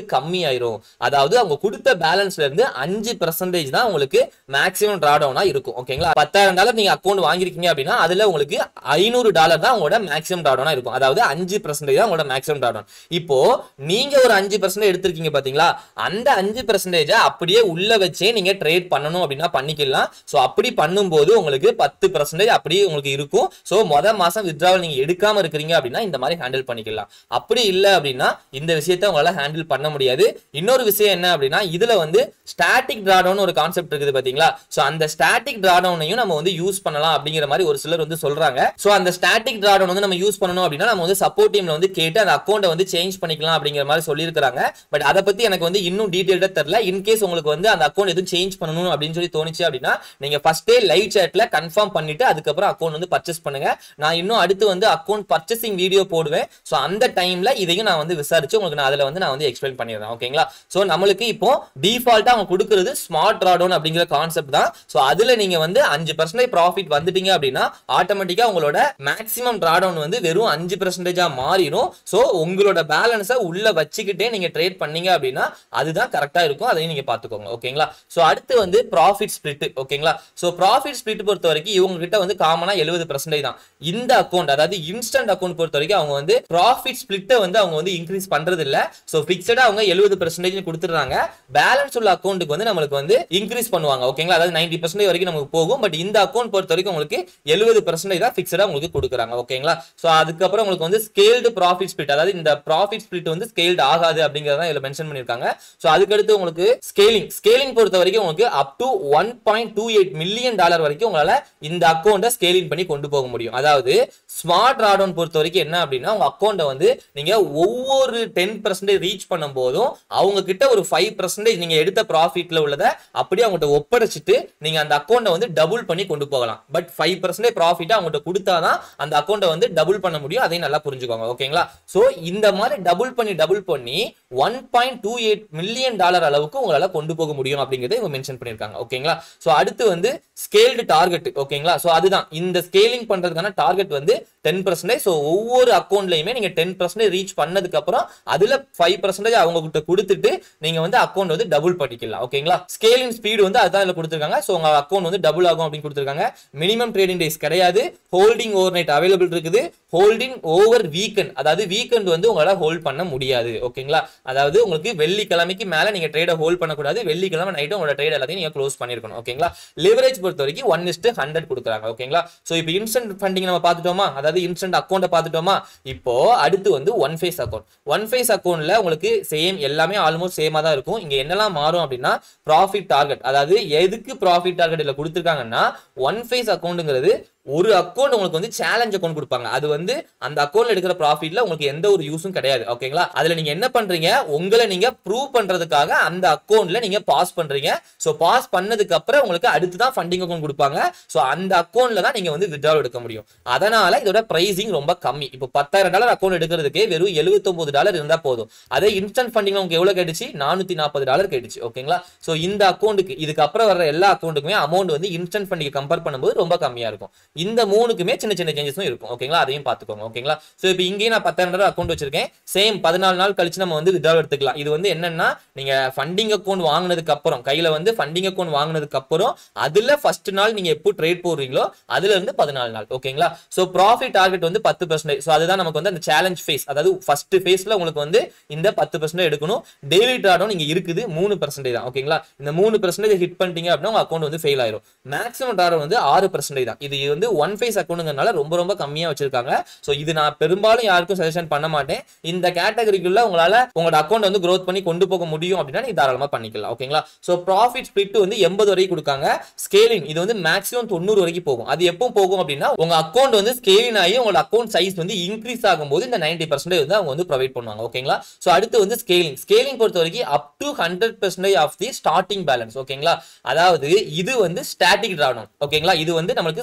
கம்மி ஆயிரும் அதாவது அவங்க கொடுத்த பேலன்ஸ்ல இருந்து அஞ்சு பெர்சன்டேஜ் தான் உங்களுக்கு மேக்ஸிமம் டிரா டவுனா இருக்கும் ஓகேங்களா பத்தாயிரம் டாலர் நீங்க அக்கௌண்ட் வாங்கிருக்கீங்க அப்படின்னா அதுல உங்களுக்கு ஐநூறு டாலர் தான் உங்களோட மேக்ஸிமம் டிரா டவுனா இருக்கும் அதாவது அஞ்சு பெர்சன்டேஜ் தான் உங்களோட மேக்ஸிமம் டிரா டவுன் இப்போ நீங்க ஒரு அஞ்சு பெர்சன்டேஜ் எடுத்திருக்கீங்க பாத்தீங்களா அந்த அஞ்சு பெர்சன்டேஜ் அப்படியே உள்ள வச்சே நீங்க ட்ரேட் பண்ணணும் அப்படின்னா பண்ணிக்கலாம் சோ அப்படி பண்ணும்போது உங்களுக்கு பத்து பெர்சன்டேஜ் அப்படியே உங்களுக்கு இருக்கும் சோ மொத மாசம் வித்ட்ராவல் நீங்க எடுக்காம இருக்கிறீங்க அப்படின்னா இந்த மாதிரி ஹேண்டில் பண்ணிக்கலாம் அப்படி இல்ல அப்படின்னா இந்த விஷயத்த உங்களால ஹேண்டில் பண்ண முடியாது இன்னொரு விஷயம் என்ன அப்படின்னா இதுல வந்து ஸ்டாட்டிக் டிராடவுன் ஒரு கான்செப்ட் இருக்குது பாத்தீங்களா சோ அந்த ஸ்டாட்டிக் டிராடவுனையும் நம்ம வந்து யூஸ் பண்ணலாம் அப்படிங்கிற மாதிரி ஒரு சிலர் வந்து சொல்றாங்க சோ அந்த ஸ்டாட்டிக் டிராடவுன் வந்து நம்ம யூஸ் பண்ணணும் அப்படின்னா நம்ம வந்து சப்போர்ட் டீம்ல வந்து கேட்டு அந்த அக்கௌண்ட்டை வந்து சேஞ்ச் பண்ணிக்கலாம் அப்படிங்கிற மாதிரி சொல்லியிருக்காங்க பட் அதை பத்தி எனக்கு வந்து இன்னும் டீடைல்டா தெரியல இன்கேஸ் உங்களுக்கு வந்து அந்த அக்கௌண்ட் எதுவும் சேஞ்ச் பண்ணணும் அப்படின்னு சொல்லி தோணுச்சு அப்படின்னா நீங்க ஃபர்ஸ்டே லைவ் சேட்ல கன்ஃபார்ம் பண்ணிட்டு அதுக்கப்புறம் அக்கௌண்ட் வந்து பர்ச்சேஸ் பண்ணுங்க நான் இன்னும் அடுத்து வந்து அக்கௌண்ட் பர்ச்சேசிங் வீடியோ போடுவேன் ஸோ அந்த டைம்ல இதையும் நான் வந்து விசாரிச்சு உங்களுக்கு நான் அதுல வந்து நான் வந்து எக்ஸ்பிளைன் பண்ணிடுறேன் ஓகேங்களா ஸோ நம்மளுக்கு இப்போ டிஃபால்ட்டா அவங்க கொடுக்குறது ஸ்மார்ட் ட்ராடவுன் அப்படிங்கிற கான்செப்ட் தான் ஸோ அதுல நீங்க வந்து அஞ்சு பர்சன்டேஜ் ப்ராஃபிட் வந்துட்டீங்க அப்படின்னா ஆட்டோமேட்டிக்கா உங்களோட மேக்ஸிமம் ட்ராடவுன் வந்து வெறும் அஞ்சு பர்சன்டேஜா மாறிடும் ஸோ உங்களோட பேலன்ஸை உள்ள வச்சுக்கிட்டே நீங்க ட்ரேட் பண்ணீங்க அப்படின்னா அதுதான் கரெக்டா இருக்கும் அதையும் நீங்க பாத்துக்கோங்க ஓகேங்களா ஸோ அடுத்து வந்து ப்ராஃபிட் ஸ்பிளிட் ஓகேங்களா ஸோ ப்ராஃபிட் ஸ்பிளிட் பொறுத்த வரைக்கும் இவங்க கிட்ட வந்து காமனா எழுபது பர்சன்டேஜ் தான் இந்த அக்கௌண்ட் அதாவது இன்ஸ்டன்ட் அக்கௌண்ட் பொறுத்த வரைக்கும் அவங்க வந்து ப்ராஃபிட் ஸ்பிளிட்டை வந்து அவங்க வந்து இன்க்ரீஸ் பண்றது இல்ல ஸோ ஃபிக்ஸடா அவங்க எழுபது பர்சன்டேஜ் கொடுத்துறாங்க பேலன்ஸ் உள்ள அக்கௌண்ட்டுக்கு வந்து நம்மளுக்கு வந்து இன்க்ரீஸ் பண்ணுவாங்க ஓகேங்களா அதாவது நைன்டி பர்சன்டேஜ் வரைக்கும் நமக்கு போகும் பட் இந்த அக்கௌண்ட் பொறுத்த வரைக்கும் உங்களுக்கு எழுபது பர்சன்டேஜ் தான் ஃபிக்ஸடா உங்களுக்கு கொடுக்குறாங்க ஓகேங்களா ஸோ அதுக்கப்புறம் உங்களுக்கு வந்து ஸ்கேல்டு ப்ராஃபிட் ஸ்பிளிட் அதாவது இந்த ப்ராஃபிட் ஸ்பிளிட் வந்து ஸ்கேல்டு ஆகாது அப்படிங்கறத இதுல மென்ஷன் பண்ணிருக்காங்க ஸோ அதுக்கடுத்து உங்களுக்கு ஸ்கேலிங் ஸ்கேலிங் பொறுத்த வரைக்கும் உங்களுக்கு up to one point two eight million dollar வரைக்கும் உங்களால இந்த அக்கௌண்ட்டை ஸ்கேலிங் பண்ணி கொண்டு போக முடியும் அதாவது ஸ்மார்ட் ராடவுன் பொறுத்த வரைக்கும் என்ன அப்படின்னா உங்க அக்கௌண்ட்டை வந்து நீங்க ஒவ்வொரு டென் பர்சன்டேஜ் ரீச் பண்ணும் போதும் அவங்க கிட்ட ஒரு ஃபைவ் பர்சன்டேஜ் நீங்க எடுத்த ப்ராஃபிட்ல உள்ளதை அப்படியே அவங்ககிட்ட ஒப்படைச்சிட்டு நீங்க அந்த அக்கௌண்ட்டை வந்து டபுள் பண்ணி கொண்டு போகலாம் பட் ஃபைவ் பர்சன்டேஜ் ப்ராஃபிட்டா அவங்ககிட்ட கொடுத்தாதான் அந்த அக்கௌண்ட்டை வந்து டபுள் பண்ண முடியும் அதையும் நல்லா புரிஞ்சுக்கோங்க ஓகேங்களா சோ இந்த மாதிரி டபுள் பண்ணி டபுள் பண்ணி one point two eight million dollar அளவுக்கு உங்களால கொண்டு போக முடியும் அப்படிங்கறத இவங்க மென்ஷன் பண்ணிருக்காங்க ஓகேங்களா சோ அடுத்து வந்து ஸ்கேல்டு டார்கெட் ஓகேங்களா சோ அதுதான் இந்த ஸ்கேலிங் பண்றதுக்கான டார்கெட் வந்து டென் பர்சன்டேஜ் ஸோ ஒவ்வொரு அக்கௌண்ட்லயுமே நீங்க டென் பர்சன்டேஜ் ரீச் பண்ணதுக்கு அப்புறம் அதுல ஃபைவ் பர்சன்டேஜ் அவங்க கிட்ட கொடுத்துட்டு நீங்க வந்து அக்கௌண்ட் வந்து டபுள் பண்ணிக்கலாம் ஓகேங்களா ஸ்கேலிங் ஸ்பீடு வந்து அதுதான் இதுல கொடுத்துருக்காங்க ஸோ உங்க அக்கௌண்ட் வந்து டபுள் ஆகும் அப்படின்னு கொடுத்துருக்காங்க மினிமம் ட்ரேடிங் டேஸ் கிடையாது ஹோல்டிங் ஓவர் நைட் அவைலபிள் இருக்குது ஹோல்டிங் ஓவர் வீக்கெண்ட் அதாவது வீக்கெண்ட் வந்து உங்களால ஹோல்ட் பண்ண முடியாது ஓகேங்களா அதாவது உங்களுக்கு வெள்ளிக்கிழமைக்கு மேல நீங்க ட்ரேட ஹோல்ட் பண்ணக்கூடாது வெள்ளிக்கிழமை நைட்டு உங்களோட ட்ரேட் எல்லாத்தையும் நீங்க க்ளோஸ் பண்ணிருக்கணும் ஓகேங்களா லிவரேஜ் பொறுத்த வரைக்கும் ஒன் இஸ்ட் ஹண்ட்ரட் கொடுக்குறாங்க ஓகேங்களா ஸோ இப்போ இன்ஸ்டன்ட் ஃபண்டிங் நம்ம பார்த்துட்டோமா அதாவது இன்ஸ்டன்ட் அக்கௌண்ட்டை பார்த்துட்டோமா இப்போ அடுத்து வந்து one phase account one phase அக்கௌண்ட்ல உங்களுக்கு சேம் எல்லாமே ஆல்மோஸ்ட் சேமா தான் இருக்கும் இங்க என்னெல்லாம் மாறும் அப்படின்னா ப்ராஃபிட் டார்கெட் அதாவது எதுக்கு ப்ராஃபிட் டார்கெட் இதுல கொடுத்துருக்காங்கன்னா ஒன் ஃபேஸ் அக்கௌண்ட்ங்கிறது ஒரு அக்கௌண்ட் உங்களுக்கு வந்து சேலஞ்ச் அக்கௌண்ட் கொடுப்பாங்க அது வந்து அந்த அக்கௌண்ட்ல எடுக்கிற ப்ராஃபிட்ல உங்களுக்கு எந்த ஒரு யூஸும் கிடையாது ஓகேங்களா அதுல நீங்க என்ன பண்றீங்க உங்களை நீங்க ப்ரூவ் பண்றதுக்காக அந்த அக்கௌண்ட்ல நீங்க பாஸ் பண்றீங்க சோ பாஸ் பண்ணதுக்கு அப்புறம் உங்களுக்கு அடுத்து தான் ஃபண்டிங் அக்கௌண்ட் கொடுப்பாங்க சோ அந்த அக்கௌண்ட்ல தான் நீங்க வந்து வித்ட்ரால் எடுக்க முடியும் அதனால இதோட பிரைசிங் ரொம்ப கம்மி இப்போ பத்தாயிரம் டாலர் அக்கௌண்ட் எடுக்கிறதுக்கு வெறும் 79 டாலர் இருந்தா போதும் அதே இன்ஸ்டன்ட் ஃபண்டிங் உங்களுக்கு எவ்வளவு கேட்டுச்சு நானூத்தி நாற்பது டாலர் கேட்டுச்சு ஓகேங்களா சோ இந்த அக்கௌண்ட்டுக்கு இதுக்கு அப்புறம் வர எல்லா அக்கௌண்ட்டுக்குமே அமௌண்ட் வந்து இன்ஸ்டன்ட் ஃபண்டிங் கம்பேர் பண்ணும்போது ரொம்ப கம்மியா இருக்கும் இந்த மூணுக்குமே சின்ன சின்ன சேஞ்சஸும் இருக்கும் ஓகேங்களா அதையும் பார்த்துக்கோங்க ஓகேங்களா ஸோ இப்போ இங்கேயே நான் பத்தாயிரம் டாலர் அக்கௌண்ட் வச்சிருக்கேன் சேம் பதினாலு நாள் கழிச்சு நம்ம வந்து வித்ட்ரால் எடுத்துக்கலாம் இது வந்து என்னன்னா நீங்க ஃபண்டிங் அக்கௌண்ட் வாங்கினதுக்கு அப்புறம் கையில வந்து ஃபண்டிங் அக்கௌண்ட் வாங்கினதுக்கு அப்புறம் அதுல ஃபர்ஸ்ட் நாள் நீங்க எப்போ ட்ரேட் போடுறீங்களோ அதுல இருந்து பதினாலு நாள் ஓகேங்களா ஸோ ப்ராஃபிட் டார்கெட் வந்து பத்து பர்சன்டேஜ் ஸோ அதுதான் நமக்கு வந்து அந்த சேலஞ்ச் ஃபேஸ் அதாவது ஃபர்ஸ்ட் ஃபேஸ்ல உங்களுக்கு வந்து இந்த பத்து பர்சன்டேஜ் எடுக்கணும் டெய்லி ட்ராடும் நீங்க இருக்குது மூணு பர்சன்டேஜ் தான் ஓகேங்களா இந்த மூணு பர்சன்டேஜ் ஹிட் பண்ணிட்டீங்க அப்படின்னா உங்க அக்கௌண்ட் வந்து ஃபெயில் ஆயிரும் மேக்ஸிமம் ட்ராட் வந்து ஆறு பர்சன்டேஜ் தான் இது வந்து ஒன் ஃபேஸ் அக்கௌண்ட்ங்கிறனால ரொம்ப ரொம்ப கம்மியா வச்சிருக்காங்க ஸோ இது நான் பெரும்பாலும் யாருக்கும் சஜஷன் பண்ண மாட்டேன் இந்த கேட்டகரிக்குள்ள உங்களால உங்களோட அக்கௌண்ட் வந்து growth பண்ணி கொண்டு போக முடியும் அப்படின்னா நீங்க தாராளமா பண்ணிக்கலாம் ஓகேங்களா ஸோ ப்ராஃபிட் ஸ்பிளிட் வந்து எண்பது வரைக்கும் கொடுக்காங்க ஸ்கேலிங் இது வந்து மேக்ஸிமம் தொண்ணூறு வரைக்கும் போகும் அது எப்போ போகும் அப்படின்னா உங்க அக்கௌண்ட் வந்து ஸ்கேலிங் ஆகி உங்களோட அக்கௌண்ட் சைஸ் வந்து இன்க்ரீஸ் ஆகும்போது இந்த நைன்டி பர்சன்டேஜ் வந்து அவங்க வந்து ப்ரொவைட் பண்ணுவாங்க ஓகேங்களா ஸோ அடுத்து வந்து ஸ்கேலிங் ஸ்கேலிங் பொறுத்த வரைக்கும் up to hundred percentage of the starting balance ஓகேங்களா அதாவது இது வந்து ஸ்டாட்டிக் டிராடவுன் ஓகேங்களா இது வந்து நம்மளுக்கு ஸ்மார்ட்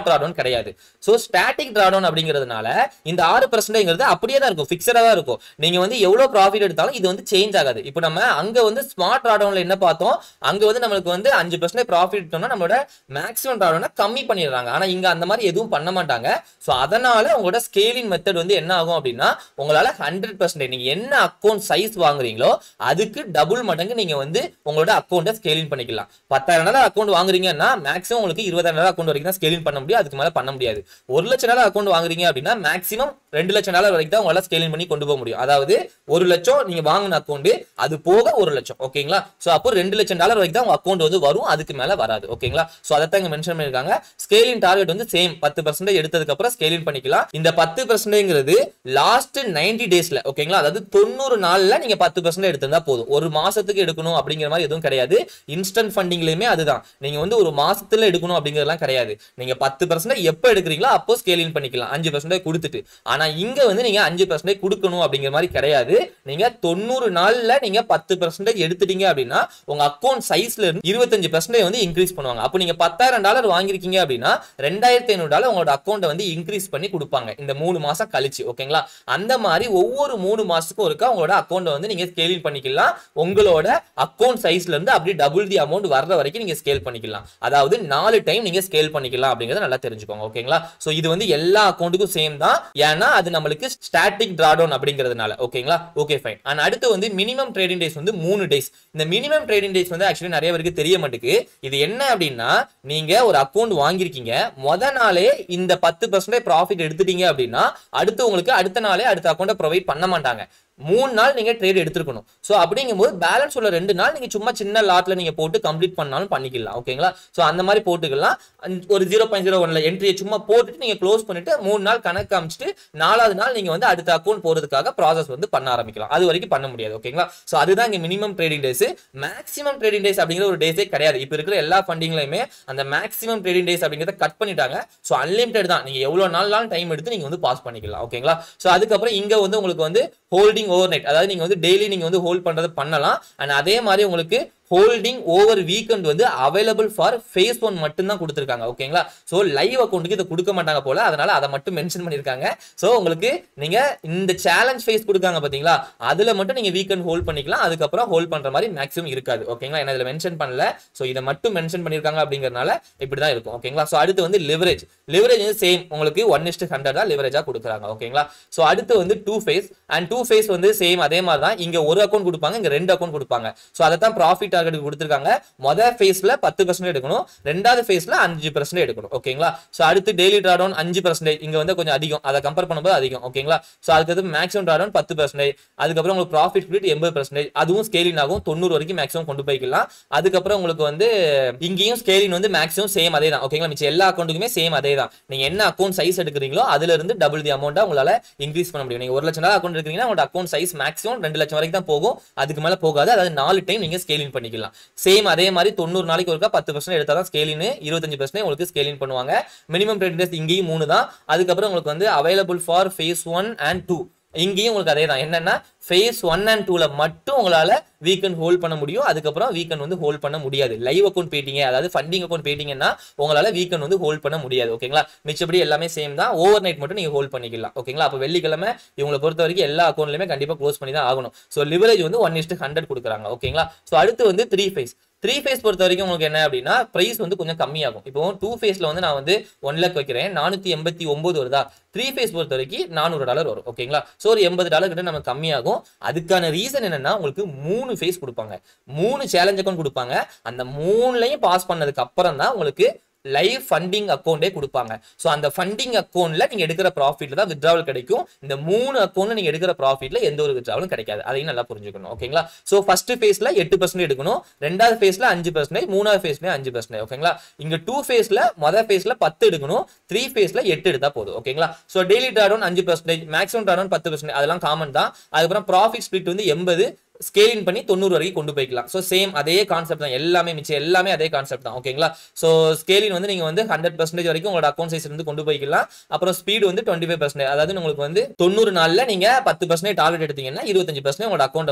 டிராடவுன் கிடையாது ஸோ ஸ்டாட்டிக் டிராடவுன் அப்படிங்கிறதுனால இந்த ஆறு பர்சன்ட்ங்கிறது அப்படியே தான் இருக்கும் ஃபிக்ஸடா தான் இருக்கும் நீங்க வந்து எவ்வளவு ப்ராஃபிட் எடுத்தாலும் இது வந்து சேஞ்ச் ஆகாது இப்போ நம்ம அங்க வந்து ஸ்மார்ட் டிராடவுன்ல என்ன பார்த்தோம் அங்க வந்து நம்மளுக்கு வந்து அஞ்சு பர்சன்ட் ப்ராஃபிட் எடுத்தோம்னா நம்மளோட மேக்ஸிமம் டிராடவுனை கம்மி பண்ணிடுறாங்க ஆனா இங்க அந்த மாதிரி எதுவும் பண்ண மாட்டாங்க ஸோ அதனால உங்களோட ஸ்கேலிங் மெத்தட் வந்து என்ன ஆகும் அப்படின்னா உங்களால ஹண்ட்ரட் பர்சன்டேஜ் நீங்க என்ன அக்கௌண்ட் சைஸ் வாங்குறீங்களோ அதுக்கு டபுள் மடங்கு நீங்க வந்து உங்களோட அக்கௌண்ட்டை ஸ்கேலிங் பண்ணிக்கலாம் பத்தாயிரம் டாலர் அக்கௌண்ட் வாங்குறீங்கன்னா மேக்ஸிமம் உங்களுக்கு இருபதாயிரம் டாலர் அக்கௌண்ட் வரைக்கும் தான் ஸ்கேலிங் பண்ண முடியும் அதுக்கு மேல பண்ண முடியாது ஒரு லட்சம் டாலர் அக்கௌண்ட் வாங்குறீங்க அப்படின்னா மேக்ஸிமம் ரெண்டு லட்சம் டாலர் வரைக்கும் தான் உங்களால ஸ்கேலிங் பண்ணி கொண்டு போக முடியும் அதாவது ஒரு லட்சம் நீங்க வாங்கின அக்கௌண்ட் அது போக ஒரு லட்சம் ஓகேங்களா சோ அப்போ ரெண்டு லட்சம் டாலர் வரைக்கும் தான் உங்க அக்கௌண்ட் வந்து வரும் அதுக்கு மேல வராது ஓகேங்களா சோ அதை தான் இங்க மென்ஷன் பண்ணிருக்காங்க ஸ்கேலிங் டார்கெட் வந்து சேம் பத்து பர்சன்டேஜ் எடுத்ததுக்கு அப்புறம் ஸ்கேலிங் பண்ணிக்கலாம் இந்த பத்து பர்சன்டேஜ்ங்கிறது லாஸ்ட் நைன்டி டேஸ்ல ஓகேங்களா அதாவது தொண்ணூறு நாள்ல நீங்க பத்து பர்சன்ட் எடுத்திருந்தா போதும் ஒரு மாசத்துக்கு எடுக்கணும் அப்படிங்கிற மாதிரி எதுவும் கிடையாது இன்ஸ்டன்ட் ஃபண்டிங்லயுமே அதுதான் நீங்க வந்து ஒரு மாசத்துல எடுக்கணும் அப்படிங்கறதெல்லாம் கிடையாது நீங்க பத்து பர்சன்ட் எப்போ எடுக்கிறீங்களோ அப்போ ஸ்கேலிங் பண்ணிக்கலாம் அஞ்சு பர்சன்டேஜ் கொடுத்துட்டு ஆனா இங்க வந்து நீங்க அஞ்சு பர்சன்டேஜ் கொடுக்கணும் அப்படிங்கிற மாதிரி கிடையாது நீங்க தொண்ணூறு நாள்ல நீங்க பத்து பர்சன்டேஜ் எடுத்துட்டீங்க அப்படின்னா உங்க அக்கௌண்ட் சைஸ்ல இருந்து இருபத்தஞ்சு பர்சன்டேஜ் வந்து இன்க்ரீஸ் பண்ணுவாங்க அப்போ நீங்க பத்தாயிரம் டாலர் வாங்கிருக்கீங்க அப்படின்னா ரெண்டாயிரத்தி ஐநூறு டாலர் உங்களோட அக்கௌண்ட்டை வந்து இன்க்ரீஸ் பண்ணி கொடுப்பாங்க இந்த மூணு மாசம் கழிச்சு ஓகேங்களா அந்த மாதிரி ஒவ்வொரு மூணு மாசத்துக்கும் ஒருக்கா உங்களோட அக்கௌண்ட்டை வந்து நீங்க ஸ்கேலிங் பண்ணிக்கலாம் உங்களோட அக்கௌண்ட் சைஸ்ல இருந்து அப்படி டபுள் தி அமௌண்ட் வர்ற வரைக்கும் நீங்க ஸ்கேல் பண்ணிக்கலாம் அதாவது நாலு டைம் நீங்க ஸ்கேல் பண்ணிக்கலாம் அப்படிங்கறத நல்லா தெரிஞ்சுக்கோங்க ஓகேங்களா சோ இது வந்து எல்லா அக்கௌண்ட்டுக்கும் சேம் தான் ஏன்னா அது நம்மளுக்கு ஸ்டாட்டிக் டிராடவுன் அப்படிங்கிறதுனால ஓகேங்களா ஓகே ஃபைன் அண்ட் அடுத்து வந்து மினிமம் ட்ரேடிங் டேஸ் வந்து மூணு டேஸ் இந்த மினிமம் ட்ரேடிங் டேஸ் வந்து ஆக்சுவலி நிறைய பேருக்கு தெரிய மாட்டேங்குது இது என்ன அப்படின்னா நீங்க ஒரு அக்கௌண்ட் வாங்கியிருக்கீங்க முத நாளே இந்த பத்து பர்சன்டேஜ் ப்ராஃபிட் எடுத்துட்டீங்க அப்படின்னா அடுத்து உங்களுக்கு அடுத்த நாளே அடுத்த அக்கௌண்ட்டை ப்ரொவைட் பண்ண மாட்டாங்க மூணு நாள் நீங்க ட்ரேட் எடுத்துருக்கணும் ஸோ அப்படிங்கும்போது பேலன்ஸ் உள்ள ரெண்டு நாள் நீங்க சும்மா சின்ன லாட்ல நீங்க போட்டு கம்ப்ளீட் பண்ணாலும் பண்ணிக்கலாம் ஓகேங்களா ஸோ அந்த மாதிரி போட்டுக்கலாம் அஞ்சு- ஒரு ஜீரோ பாயிண்ட் ஜீரோ ஒன்ல என்ட்ரியை சும்மா போட்டுட்டு நீங்க க்ளோஸ் பண்ணிட்டு மூணு நாள் கணக்கு காமிச்சிட்டு நாலாவது நாள் நீங்க வந்து அடுத்த அக்கௌண்ட் போறதுக்காக ப்ராசஸ் வந்து பண்ண ஆரம்பிக்கலாம் அது வரைக்கும் பண்ண முடியாது ஓகேங்களா ஸோ அதுதான் இங்க minimum trading days maximum trading days அப்படிங்கிற ஒரு டேஸே கிடையாது இப்போ இருக்கிற எல்லா ஃபண்டிங்லையுமே அந்த மேக்ஸிமம் ட்ரேடிங் டேஸ் அப்படிங்கிறத கட் பண்ணிட்டாங்க ஸோ அன்லிமிட்டட் தான் நீங்க எவ்வளவு நாள் டைம் எடுத்து நீங்க வந்து பாஸ் பண்ணிக்கலாம் ஓகேங்களா ஸோ அதுக்கப்புறம் இங்க வந்து உங்களுக்கு வந்து ஹோல்டிங் ஓவர் நைட் அதாவது நீங்க வந்து டெய்லி நீங்க வந்து ஹோல்ட் பண்றது பண்ணலாம் அண்ட் அதே மாதிரி உங்களுக்கு ஹோல்டிங் ஓவர் வீக்கெண்ட் வந்து அவைலபிள் ஃபார் ஃபேஸ் ஒன் மட்டும் தான் கொடுத்துருக்காங்க ஓகேங்களா ஸோ லைவ் அக்கௌண்ட்டுக்கு இதை கொடுக்க மாட்டாங்க போல அதனால அதை மட்டும் மென்ஷன் பண்ணியிருக்காங்க ஸோ உங்களுக்கு நீங்க இந்த சேலஞ்ச் ஃபேஸ் கொடுக்காங்க பாத்தீங்களா அதுல மட்டும் நீங்க வீக்கெண்ட் ஹோல்ட் பண்ணிக்கலாம் அதுக்கப்புறம் ஹோல்ட் பண்ற மாதிரி மேக்ஸிமம் இருக்காது ஓகேங்களா என்ன இதுல மென்ஷன் பண்ணல ஸோ இதை மட்டும் மென்ஷன் பண்ணியிருக்காங்க அப்படிங்கறதுனால இப்படி தான் இருக்கும் ஓகேங்களா ஸோ அடுத்து வந்து லிவரேஜ் லிவரேஜ் வந்து சேம் உங்களுக்கு ஒன் இஸ்ட் ஹண்ட்ரட் தான் லிவரேஜா கொடுக்குறாங்க ஓகேங்களா ஸோ அடுத்து வந்து two phase and two phase வந்து சேம் அதே மாதிரி தான் இங்க ஒரு அக்கௌண்ட் கொடுப்பாங்க இங்க ரெண்டு அக்கௌண்ட் கொடுப்பாங்க ஸோ அதை தான் ப்ராஃபிட் டார்கெட் கொடுத்துருக்காங்க மொதல் ஃபேஸ்ல பத்து பர்சன்ட் எடுக்கணும் ரெண்டாவது ஃபேஸ்ல அஞ்சு பர்சன்ட் எடுக்கணும் ஓகேங்களா ஸோ அடுத்து டெய்லி ட்ராடவுன் அஞ்சு பர்சன்டேஜ் இங்க வந்து கொஞ்சம் அதிகம் அதை கம்பேர் பண்ணும்போது அதிகம் ஓகேங்களா ஸோ அதுக்கு மேக்ஸிமம் ட்ராடவுன் பத்து பர்சன்டேஜ் அதுக்கப்புறம் உங்களுக்கு ப்ராஃபிட் ஸ்பிளிட் எண்பது பர்சன்டேஜ் அதுவும் ஸ்கேலிங் ஆகும் தொண்ணூறு வரைக்கும் மேக்ஸிமம் கொண்டு போய்க்கலாம் அதுக்கப்புறம் உங்களுக்கு வந்து இங்கேயும் ஸ்கேலிங் வந்து மேக்ஸிமம் சேம் அதே தான் ஓகேங்களா மிச்சம் எல்லா அக்கௌண்ட்டுக்குமே சேம் அதே தான் நீங்க என்ன அக்கௌண்ட் சைஸ் எடுக்கிறீங்களோ அதுல இருந்து டபுள் தி அமௌண்ட்டா உங்களால இன்க்ரீஸ் பண்ண முடியும் நீங்க ஒரு லட்சம் அக்கௌண்ட் எடுக்கிறீங்கன்னா உங்களோட அக்கௌண்ட் சைஸ் மேக்ஸிமம் ரெண்டு லட்சம் வரைக்கும் தான் போகும் அதுக்கு மேல போகாது அதாவது நாலு டைம் நீங்க ஸ்கேலிங் பண்ணிக்கலாம் சேம் அதே மாதிரி தொண்ணூறு நாளைக்கு ஒருக்கா பத்து பர்சன்ட் எடுத்தா தான் ஸ்கேலிங் இருபத்தஞ்சு பர்சன்ட் உங்களுக்கு ஸ்கேலிங் பண்ணுவாங்க மினிமம் ட்ரேட் டேஸ் இங்கேயும் மூணு தான் அதுக்கப்புறம் உங்களுக்கு வந்து available for phase one and two இங்கேயும் உங்களுக்கு அதே தான் என்னன்னா ஃபேஸ் ஒன் அண்ட் டூல மட்டும் உங்களால வீக்கெண்ட் ஹோல்ட் பண்ண முடியும் அதுக்கப்புறம் வீக்கெண்ட் வந்து ஹோல்ட் பண்ண முடியாது லைவ் அக்கௌண்ட் போயிட்டீங்க அதாவது ஃபண்டிங் அக்கௌண்ட் போயிட்டீங்கன்னா உங்களால வீக்கெண்ட் வந்து ஹோல்ட் பண்ண முடியாது ஓகேங்களா மிச்சபடி எல்லாமே சேம் தான் ஓவர் நைட் மட்டும் நீங்க ஹோல்ட் பண்ணிக்கலாம் ஓகேங்களா அப்போ வெள்ளிக்கிழமை இவங்களை பொறுத்த வரைக்கும் எல்லா அக்கௌண்ட்லயுமே கண்டிப்பா க்ளோஸ் பண்ணி தான் ஆகணும் ஸோ லிவரேஜ் வந்து ஒன் இஸ்ட் ஹண்ட்ரட் கொடுக்குறாங்க ஓகேங்களா ஸோ அடுத்து வந்து த்ரீ ஃபேஸ் த்ரீ ஃபேஸ் பொறுத்த வரைக்கும் உங்களுக்கு என்ன அப்படின்னா பிரைஸ் வந்து கொஞ்சம் கம்மியாகும் இப்போ டூ ஃபேஸ்ல வந்து நான் வந்து ஒன் லேக் வைக்கிறேன் நானூத்தி எண்பத்தி ஒன்பது வருதா த்ரீ ஃபேஸ் பொறுத்த வரைக்கும் நானூறு டாலர் வரும் ஓகேங்களா ஸோ ஒரு எண்பது டாலர் கிட்ட நமக்கு கம்மியாகும் அதுக்கான ரீசன் என்னன்னா உங்களுக்கு மூணு ஃபேஸ் கொடுப்பாங்க மூணு சேலஞ்ச் அக்கௌண்ட் கொடுப்பாங்க அந்த மூணுலையும் பாஸ் பண்ணதுக்கு அப்புறம் தான் உங்களுக்கு லைவ் ஃபண்டிங் அக்கௌண்டே கொடுப்பாங்க ஸோ அந்த ஃபண்டிங் அக்கௌண்ட்ல நீங்க எடுக்கிற ப்ராஃபிட்ல தான் வித்ராவல் கிடைக்கும் இந்த மூணு அக்கௌண்ட்ல நீங்க எடுக்கிற ப்ராஃபிட்ல எந்த ஒரு வித்ராவலும் கிடைக்காது அதையும் நல்லா புரிஞ்சுக்கணும் ஓகேங்களா ஸோ ஃபர்ஸ்ட் ஃபேஸ்ல எட்டு பர்சன்ட் எடுக்கணும் ரெண்டாவது ஃபேஸ்ல அஞ்சு பர்சன்டேஜ் மூணாவது ஃபேஸ்ல அஞ்சு பர்சன்டேஜ் ஓகேங்களா இங்க டூ ஃபேஸ்ல மொதல் ஃபேஸ்ல பத்து எடுக்கணும் த்ரீ ஃபேஸ்ல எட்டு எடுத்தா போதும் ஓகேங்களா ஸோ டெய்லி ட்ராடவுன் அஞ்சு பர்சன்டேஜ் மேக்ஸிமம் ட்ராடவுன் பத்து பர்சன்டேஜ் அதெல்லாம் காமன் தான் அதுக்கப்புறம் ப்ராஃபிட் ஸ்பிளிட் வந்து எண்பது ஸ்கேலிங் பண்ணி தொண்ணூறு வரைக்கும் கொண்டு போய்க்கலாம் ஸோ சேம் அதே கான்செப்ட் தான் எல்லாமே மிச்சம் எல்லாமே அதே கான்செப்ட் தான் ஓகேங்களா ஸோ ஸ்கேலிங் வந்து நீங்க வந்து ஹண்ட்ரட் பர்சன்டேஜ் வரைக்கும் உங்களோட அக்கௌண்ட் சைஸ் இருந்து கொண்டு போய்க்கலாம் அப்புறம் ஸ்பீடு வந்து டுவெண்ட்டி ஃபைவ் பர்சன்டேஜ் அதாவது உங்களுக்கு வந்து தொண்ணூறு நாள்ல நீங்க பத்து பர்சன்டேஜ் டார்கெட் எடுத்தீங்கன்னா இருபத்தஞ்சு பர்சன்டேஜ் உங்களோட அக்கௌண்ட் வந்து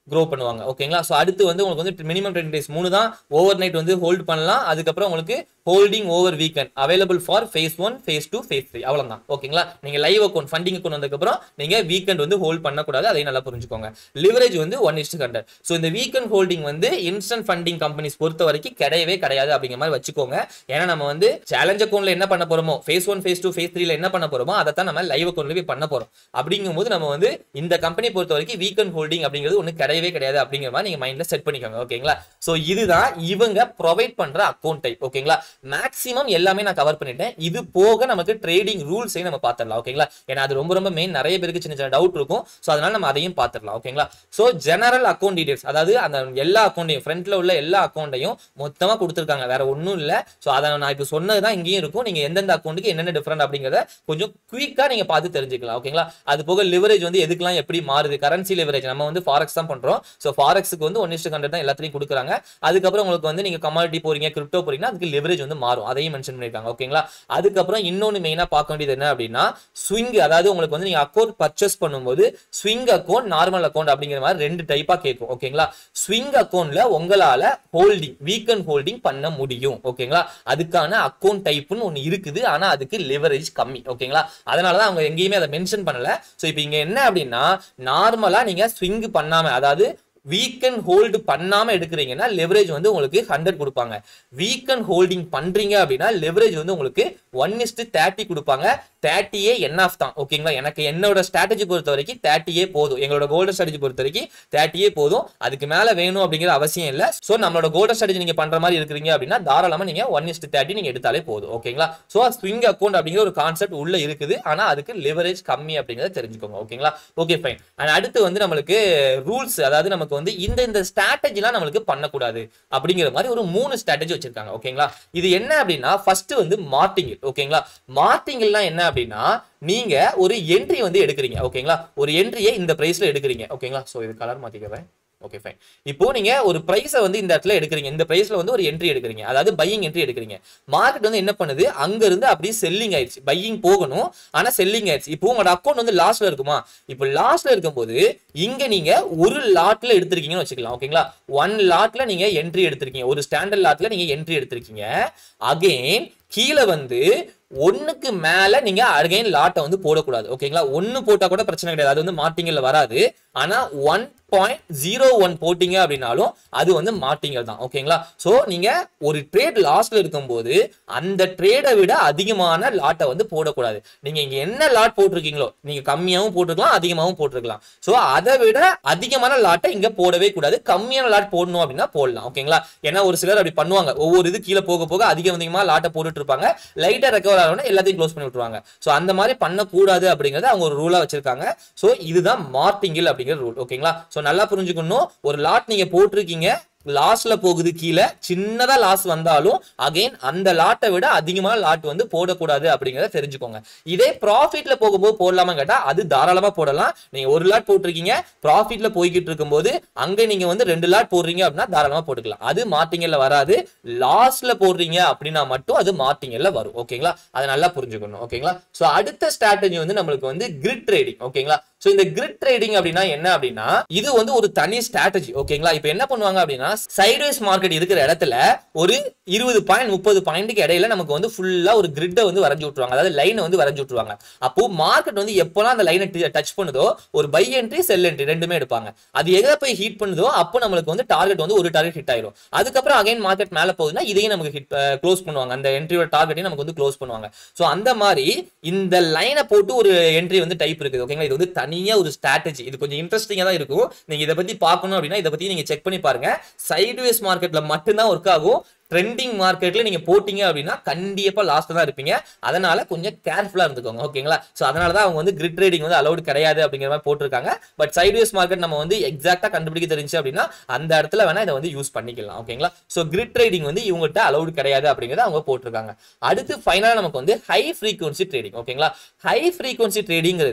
க்ரோ பண்ணுவாங்க ஓகேங்களா ஸோ அடுத்து வந்து உங்களுக்கு வந்து மினிமம் டென் டேஸ் மூணு தான் ஓவர் நைட் வந்து ஹோல்ட் பண்ணலாம் அதுக்கப்புறம் உங்களுக்கு holding over weekend available for phase one phase two phase three அவ்வளோதான் ஓகேங்களா நீங்க லைவ் அக்கௌண்ட் ஃபண்டிங் அக்கௌண்ட் வந்ததுக்கப்புறம் நீங்க வீக்கெண்ட் வந்து ஹோல்ட் பண்ணக்கூடாது அதையும் நல்லா புரிஞ்சுக்கோங்க லிவரேஜ் வந்து ஒன் இஸ்ட் ஹண்ட்ரட் ஸோ இந்த வீக்கெண்ட் ஹோல்டிங் வந்து இன்ஸ்டன்ட் ஃபண்டிங் கம்பெனிஸ் பொறுத்த வரைக்கும் கிடையவே கிடையாது அப்படிங்கிற மாதிரி வச்சுக்கோங்க ஏன்னா நம்ம வந்து சேலஞ்ச் அக்கௌண்ட்ல என்ன பண்ண போறோமோ phase one phase two phase த்ரீல என்ன பண்ண போறோமோ அதை தான் நம்ம லைவ் அக்கௌண்ட்ல போய் பண்ண போறோம் அப்படிங்கும்போது நம்ம வந்து இந்த கம்பெனி பொறுத்த வரைக்கும் வீக்கெண்ட் ஹோல்டிங் அப்படிங்கிறது ஒன்று கிடையவே கிடையாது அப்படிங்கிற மாதிரி நீங்க மைண்ட்ல செட் பண்ணிக்கோங்க ஓகேங்களா ஸோ இதுதான் இவங்க ப்ரொவைட் பண்ற அக்கௌண்ட் டைப் ஓகேங்களா மேக்ஸிமம் எல்லாமே நான் கவர் பண்ணிட்டேன் இது போக நமக்கு ட்ரேடிங் ரூல்ஸையும் நம்ம பார்த்துடலாம் ஓகேங்களா ஏன்னா அது ரொம்ப ரொம்ப மெயின் நிறைய பேருக்கு சின்ன சின்ன டவுட் இருக்கும் ஸோ அதனால நம்ம அதையும் பார்த்துடலாம் ஓகேங்களா ஸோ ஜெனரல் அக்கௌண்ட் டீடைல்ஸ் அதாவது அந்த எல்லா அக்கௌண்ட்டையும் ஃப்ரண்ட்ல உள்ள எல்லா அக்கௌண்ட்டையும் மொத்தமாக கொடுத்துருக்காங்க வேற ஒன்றும் இல்லை ஸோ அதை நான் இப்போ சொன்னது தான் இங்கேயும் இருக்கும் நீங்க எந்தெந்த அக்கௌண்ட்டுக்கு என்னென்ன டிஃப்ரெண்ட் அப்படிங்கிறத கொஞ்சம் குயிக்காக நீங்க பார்த்து தெரிஞ்சுக்கலாம் ஓகேங்களா அது போக லிவரேஜ் வந்து எதுக்கெல்லாம் எப்படி மாறுது கரன்சி லிவரேஜ் நம்ம வந்து ஃபாரெக்ஸ் தான் பண்றோம் ஸோ ஃபாரெக்ஸுக்கு வந்து ஒன் இஸ்ட் ஹண்ட்ரட் தான் எல்லாத்தையும் கொடுக்குறாங்க அதுக்கப்புறம் உங்களுக்கு வந்து நீங்க கமாடிட்டி போறீங்க கிரிப்டோ போறீங்கன்னா அதுக்கு லிவரேஜ் வந்து மாறும் அதையும் மென்ஷன் பண்ணிருக்காங்க ஓகேங்களா அதுக்கப்புறம் இன்னொன்று மெயினாக பார்க்க வேண்டியது என்ன அப்படின்னா ஸ்விங் அதாவது உங்களுக்கு வந்து நீங்க அக்கௌண்ட் பர்ச்சேஸ் பண்ணும்போது ஸ்விங் அக்கௌண்ட் நார்மல் அக்கௌண்ட் அப்படிங்கிற மாதிரி ரெண்டு டைப்பா கேட்கும் ஓகேங்களா ஸ்விங் அக்கௌண்ட்ல உங்களால ஹோல்டிங் வீக்கெண்ட் ஹோல்டிங் பண்ண முடியும் ஓகேங்களா அதுக்கான அக்கௌண்ட் டைப்னு ஒன்று இருக்குது ஆனா அதுக்கு லிவரேஜ் கம்மி ஓகேங்களா அதனால தான் அவங்க எங்கேயுமே அதை மென்ஷன் பண்ணல ஸோ இப்போ இங்க என்ன அப்படின்னா நார்மலா நீங்க ஸ்விங் பண்ணாம அதாவது வீக்கெண்ட் ஹோல்டு பண்ணாம எடுக்கிறீங்கன்னா லெவரேஜ் வந்து உங்களுக்கு ஹண்ட்ரட் கொடுப்பாங்க வீக்கெண்ட் ஹோல்டிங் பண்றீங்க அப்படின்னா லெவரேஜ் வந்து உங்களுக்கு ஒன் இஸ்ட் தேர்ட்டி கொடுப்பாங்க தேர்ட்டியே என் ஆஃப் தான் ஓகேங்களா எனக்கு என்னோட ஸ்ட்ராட்டஜி பொறுத்த வரைக்கும் தேர்ட்டியே போதும் எங்களோட கோல்டன் ஸ்ட்ராட்டஜி பொறுத்த வரைக்கும் தேர்ட்டியே போதும் அதுக்கு மேல வேணும் அப்படிங்கிற அவசியம் இல்லை ஸோ நம்மளோட கோல்டன் ஸ்ட்ராட்டஜி நீங்க பண்ற மாதிரி இருக்கிறீங்க அப்படின்னா தாராளமா நீங்க ஒன் இஸ்ட் தேர்ட்டி நீங்க எடுத்தாலே போதும் ஓகேங்களா ஸோ ஸ்விங் அக்கௌண்ட் அப்படிங்கிற ஒரு கான்செப்ட் உள்ள இருக்குது ஆனா அதுக்கு லிவரேஜ் கம்மி அப்படிங்கிறத தெரிஞ்சுக்கோங்க ஓகேங்களா ஓகே ஃபைன் அண்ட் அடுத்து வந்து நம்மளுக்கு ரூல்ஸ் அதாவது நமக்கு வந்து இந்த இந்த ஸ்ட்ராட்டஜிலாம் நம்மளுக்கு பண்ணக்கூடாது அப்படிங்கிற மாதிரி ஒரு மூணு ஸ்ட்ராட்டஜி வச்சிருக்காங்க ஓகேங்களா இது என்ன அப்படின்னா ஃபர்ஸ்ட் வந்து மார்டிங்கில் ஓகேங்களா மார்டிங்கிள்லாம் என்ன அப்படின்னா நீங்க ஒரு என்ட்ரி வந்து எடுக்கிறீங்க ஓகேங்களா ஒரு என்ட்ரியை இந்த பிரைஸ்ல எடுக்கிறீங்க ஓகேங்களா ஸோ இது கலர் மாத்திக்கிறேன் ஓகே ஃபைன் இப்போ நீங்க ஒரு பிரைஸை வந்து இந்த இடத்துல எடுக்கிறீங்க இந்த பிரைஸ்ல வந்து ஒரு என்ட்ரி எடுக்கிறீங்க அதாவது பையிங் என்ட்ரி எடுக்கிறீங்க மார்க்கெட் வந்து என்ன பண்ணுது அங்க இருந்து அப்படியே செல்லிங் ஆயிடுச்சு பையிங் போகணும் ஆனா செல்லிங் ஆயிடுச்சு இப்போ உங்களோட அக்கௌண்ட் வந்து லாஸ்ட்ல இருக்குமா இப்போ லாஸ்ட்ல இருக்கும்போது இங்க நீங்க ஒரு லாட்ல எடுத்திருக்கீங்கன்னு வச்சுக்கலாம் ஓகேங்களா ஒன் லாட்ல நீங்க என்ட்ரி எடுத்திருக்கீங்க ஒரு ஸ்டாண்டர்ட் லாட்ல நீங்க என்ட்ரி எடுத்திருக்கீங்க அகைன் கீழே வந்து ஒண்ணுக்கு மேல நீங்க அகைன் லாட்டை வந்து போடக்கூடாது ஓகேங்களா ஒன்னு போட்டா கூட பிரச்சனை கிடையாது அது வந்து மார்டிங்கல்ல வராது ஆனா ஒன் பாயிண்ட் ஜீரோ ஒன் போட்டீங்க அப்படின்னாலும் அது வந்து மார்டிங்கல் தான் ஓகேங்களா சோ நீங்க ஒரு ட்ரேட் லாஸ்ட்ல இருக்கும்போது அந்த ட்ரேடை விட அதிகமான லாட்டை வந்து போடக்கூடாது நீங்க இங்க என்ன லாட் போட்டிருக்கீங்களோ நீங்க கம்மியாவும் போட்டிருக்கலாம் அதிகமாவும் போட்டிருக்கலாம் சோ அதை விட அதிகமான லாட்டை இங்க போடவே கூடாது கம்மியான லாட் போடணும் அப்படின்னா போடலாம் ஓகேங்களா ஏன்னா ஒரு சிலர் அப்படி பண்ணுவாங்க ஒவ்வொரு இது கீழே போக போக அதிகம் அதிகமா லாட்டை போட்டுட்டு இருப்பாங்க லைட்டா ரெக்கவர் ஆகணும் எல்லாத்தையும் க்ளோஸ் பண்ணி விட்டுருவாங்க ஸோ அந்த மாதிரி பண்ணக்கூடாது அப்படிங்கறத அவங்க ஒரு ரூலா வச்சிருக்காங்க ஸோ இதுதான் மார்டிங்கில் அப்படிங்கிற ரூல் ஓகேங்களா ஸோ நல்லா புரிஞ்சுக்கணும் ஒரு லாட் நீங்க போட்டிருக்கீங்க லாஸ்ட்ல போகுது கீழே சின்னதா லாஸ் வந்தாலும் அகைன் அந்த லாட்டை விட அதிகமான லாட் வந்து போடக்கூடாது அப்படிங்கறத தெரிஞ்சுக்கோங்க இதே ப்ராஃபிட்ல போகும்போது போடலாமா கேட்டா அது தாராளமா போடலாம் நீங்க ஒரு லாட் போட்டிருக்கீங்க ப்ராஃபிட்ல போய்கிட்டு இருக்கும்போது அங்க நீங்க வந்து ரெண்டு லாட் போடுறீங்க அப்படின்னா தாராளமா போட்டுக்கலாம் அது மார்டிங்கல்ல வராது லாஸ்ட்ல போடுறீங்க அப்படின்னா மட்டும் அது மார்டிங்கல்ல வரும் ஓகேங்களா அதை நல்லா புரிஞ்சுக்கணும் ஓகேங்களா சோ அடுத்த ஸ்ட்ராட்டஜி வந்து நம்மளுக்கு வந்து கிரிட் ட்ரேடிங் ஓகேங்களா சோ இந்த கிரிட் ட்ரேடிங் அப்படின்னா என்ன அப்படின்னா இது வந்து ஒரு தனி ஸ்ட்ராட்டஜி ஓகேங்களா இப்போ என்ன பண்ணுவாங்க அப்படின்னா சைட்வேஸ் மார்க்கெட் இருக்கிற இடத்துல ஒரு இருபது பாயிண்ட் முப்பது பாயிண்ட்டுக்கு இடையில நமக்கு வந்து ஃபுல்லா ஒரு கிரிட்டை வந்து வரைஞ்சு விட்டுருவாங்க அதாவது லைனை வந்து வரைஞ்சு விட்டுருவாங்க அப்போ மார்க்கெட் வந்து எப்போலாம் அந்த லைனை டச் பண்ணுதோ ஒரு பை என்ட்ரி செல் என்ட்ரி ரெண்டுமே எடுப்பாங்க அது எதை போய் ஹீட் பண்ணுதோ அப்போ நம்மளுக்கு வந்து டார்கெட் வந்து ஒரு டார்கெட் ஹிட் ஆயிரும் அதுக்கப்புறம் அகைன் மார்க்கெட் மேல போகுதுன்னா இதையும் நமக்கு ஹிட் க்ளோஸ் பண்ணுவாங்க அந்த என்ட்ரியோட டார்கெட்டையும் நமக்கு வந்து க்ளோஸ் பண்ணுவாங்க ஸோ அந்த மாதிரி இந்த லைனை போட்டு ஒரு என்ட்ரி வந்து டைப் இருக்குது ஓகேங்களா இது வந்து தனியா ஒரு ஸ்ட்ராட்டஜி இது கொஞ்சம் இன்ட்ரெஸ்டிங்கா தான் இருக்கும் நீங்க இதை பத்தி பார்க்கணும் அப்படின்னா இதை பத்தி நீங்க செக் பண்ணி பாருங்க சைட்வேஸ் மார்க்கெட்ல மட்டும்தான் ஒர்க் ஆகும் ட்ரெண்டிங் மார்க்கெட்ல நீங்க போட்டீங்க அப்படின்னா கண்டிப்பா லாஸ்ட் தான் இருப்பீங்க அதனால கொஞ்சம் கேர்ஃபுல்லா இருந்துக்கோங்க ஓகேங்களா சோ அதனால தான் அவங்க வந்து கிரிட் ட்ரேடிங் வந்து அலௌட் கிடையாது அப்படிங்கிற மாதிரி போட்டிருக்காங்க பட் சைட்வேஸ் மார்க்கெட் நம்ம வந்து எக்ஸாக்டா கண்டுபிடிக்க தெரிஞ்சு அப்படின்னா அந்த இடத்துல வேணா இதை வந்து யூஸ் பண்ணிக்கலாம் ஓகேங்களா சோ கிரிட் ட்ரேடிங் வந்து இவங்ககிட்ட அலௌட் கிடையாது அப்படிங்கறத அவங்க போட்டிருக்காங்க அடுத்து ஃபைனலா நமக்கு வந்து ஹை ஃப்ரீக்வன்சி ட்ரேடிங் ஓகேங்களா ஹை ஃப்ரீக்வன்சி ட்ரேடிங்கிறது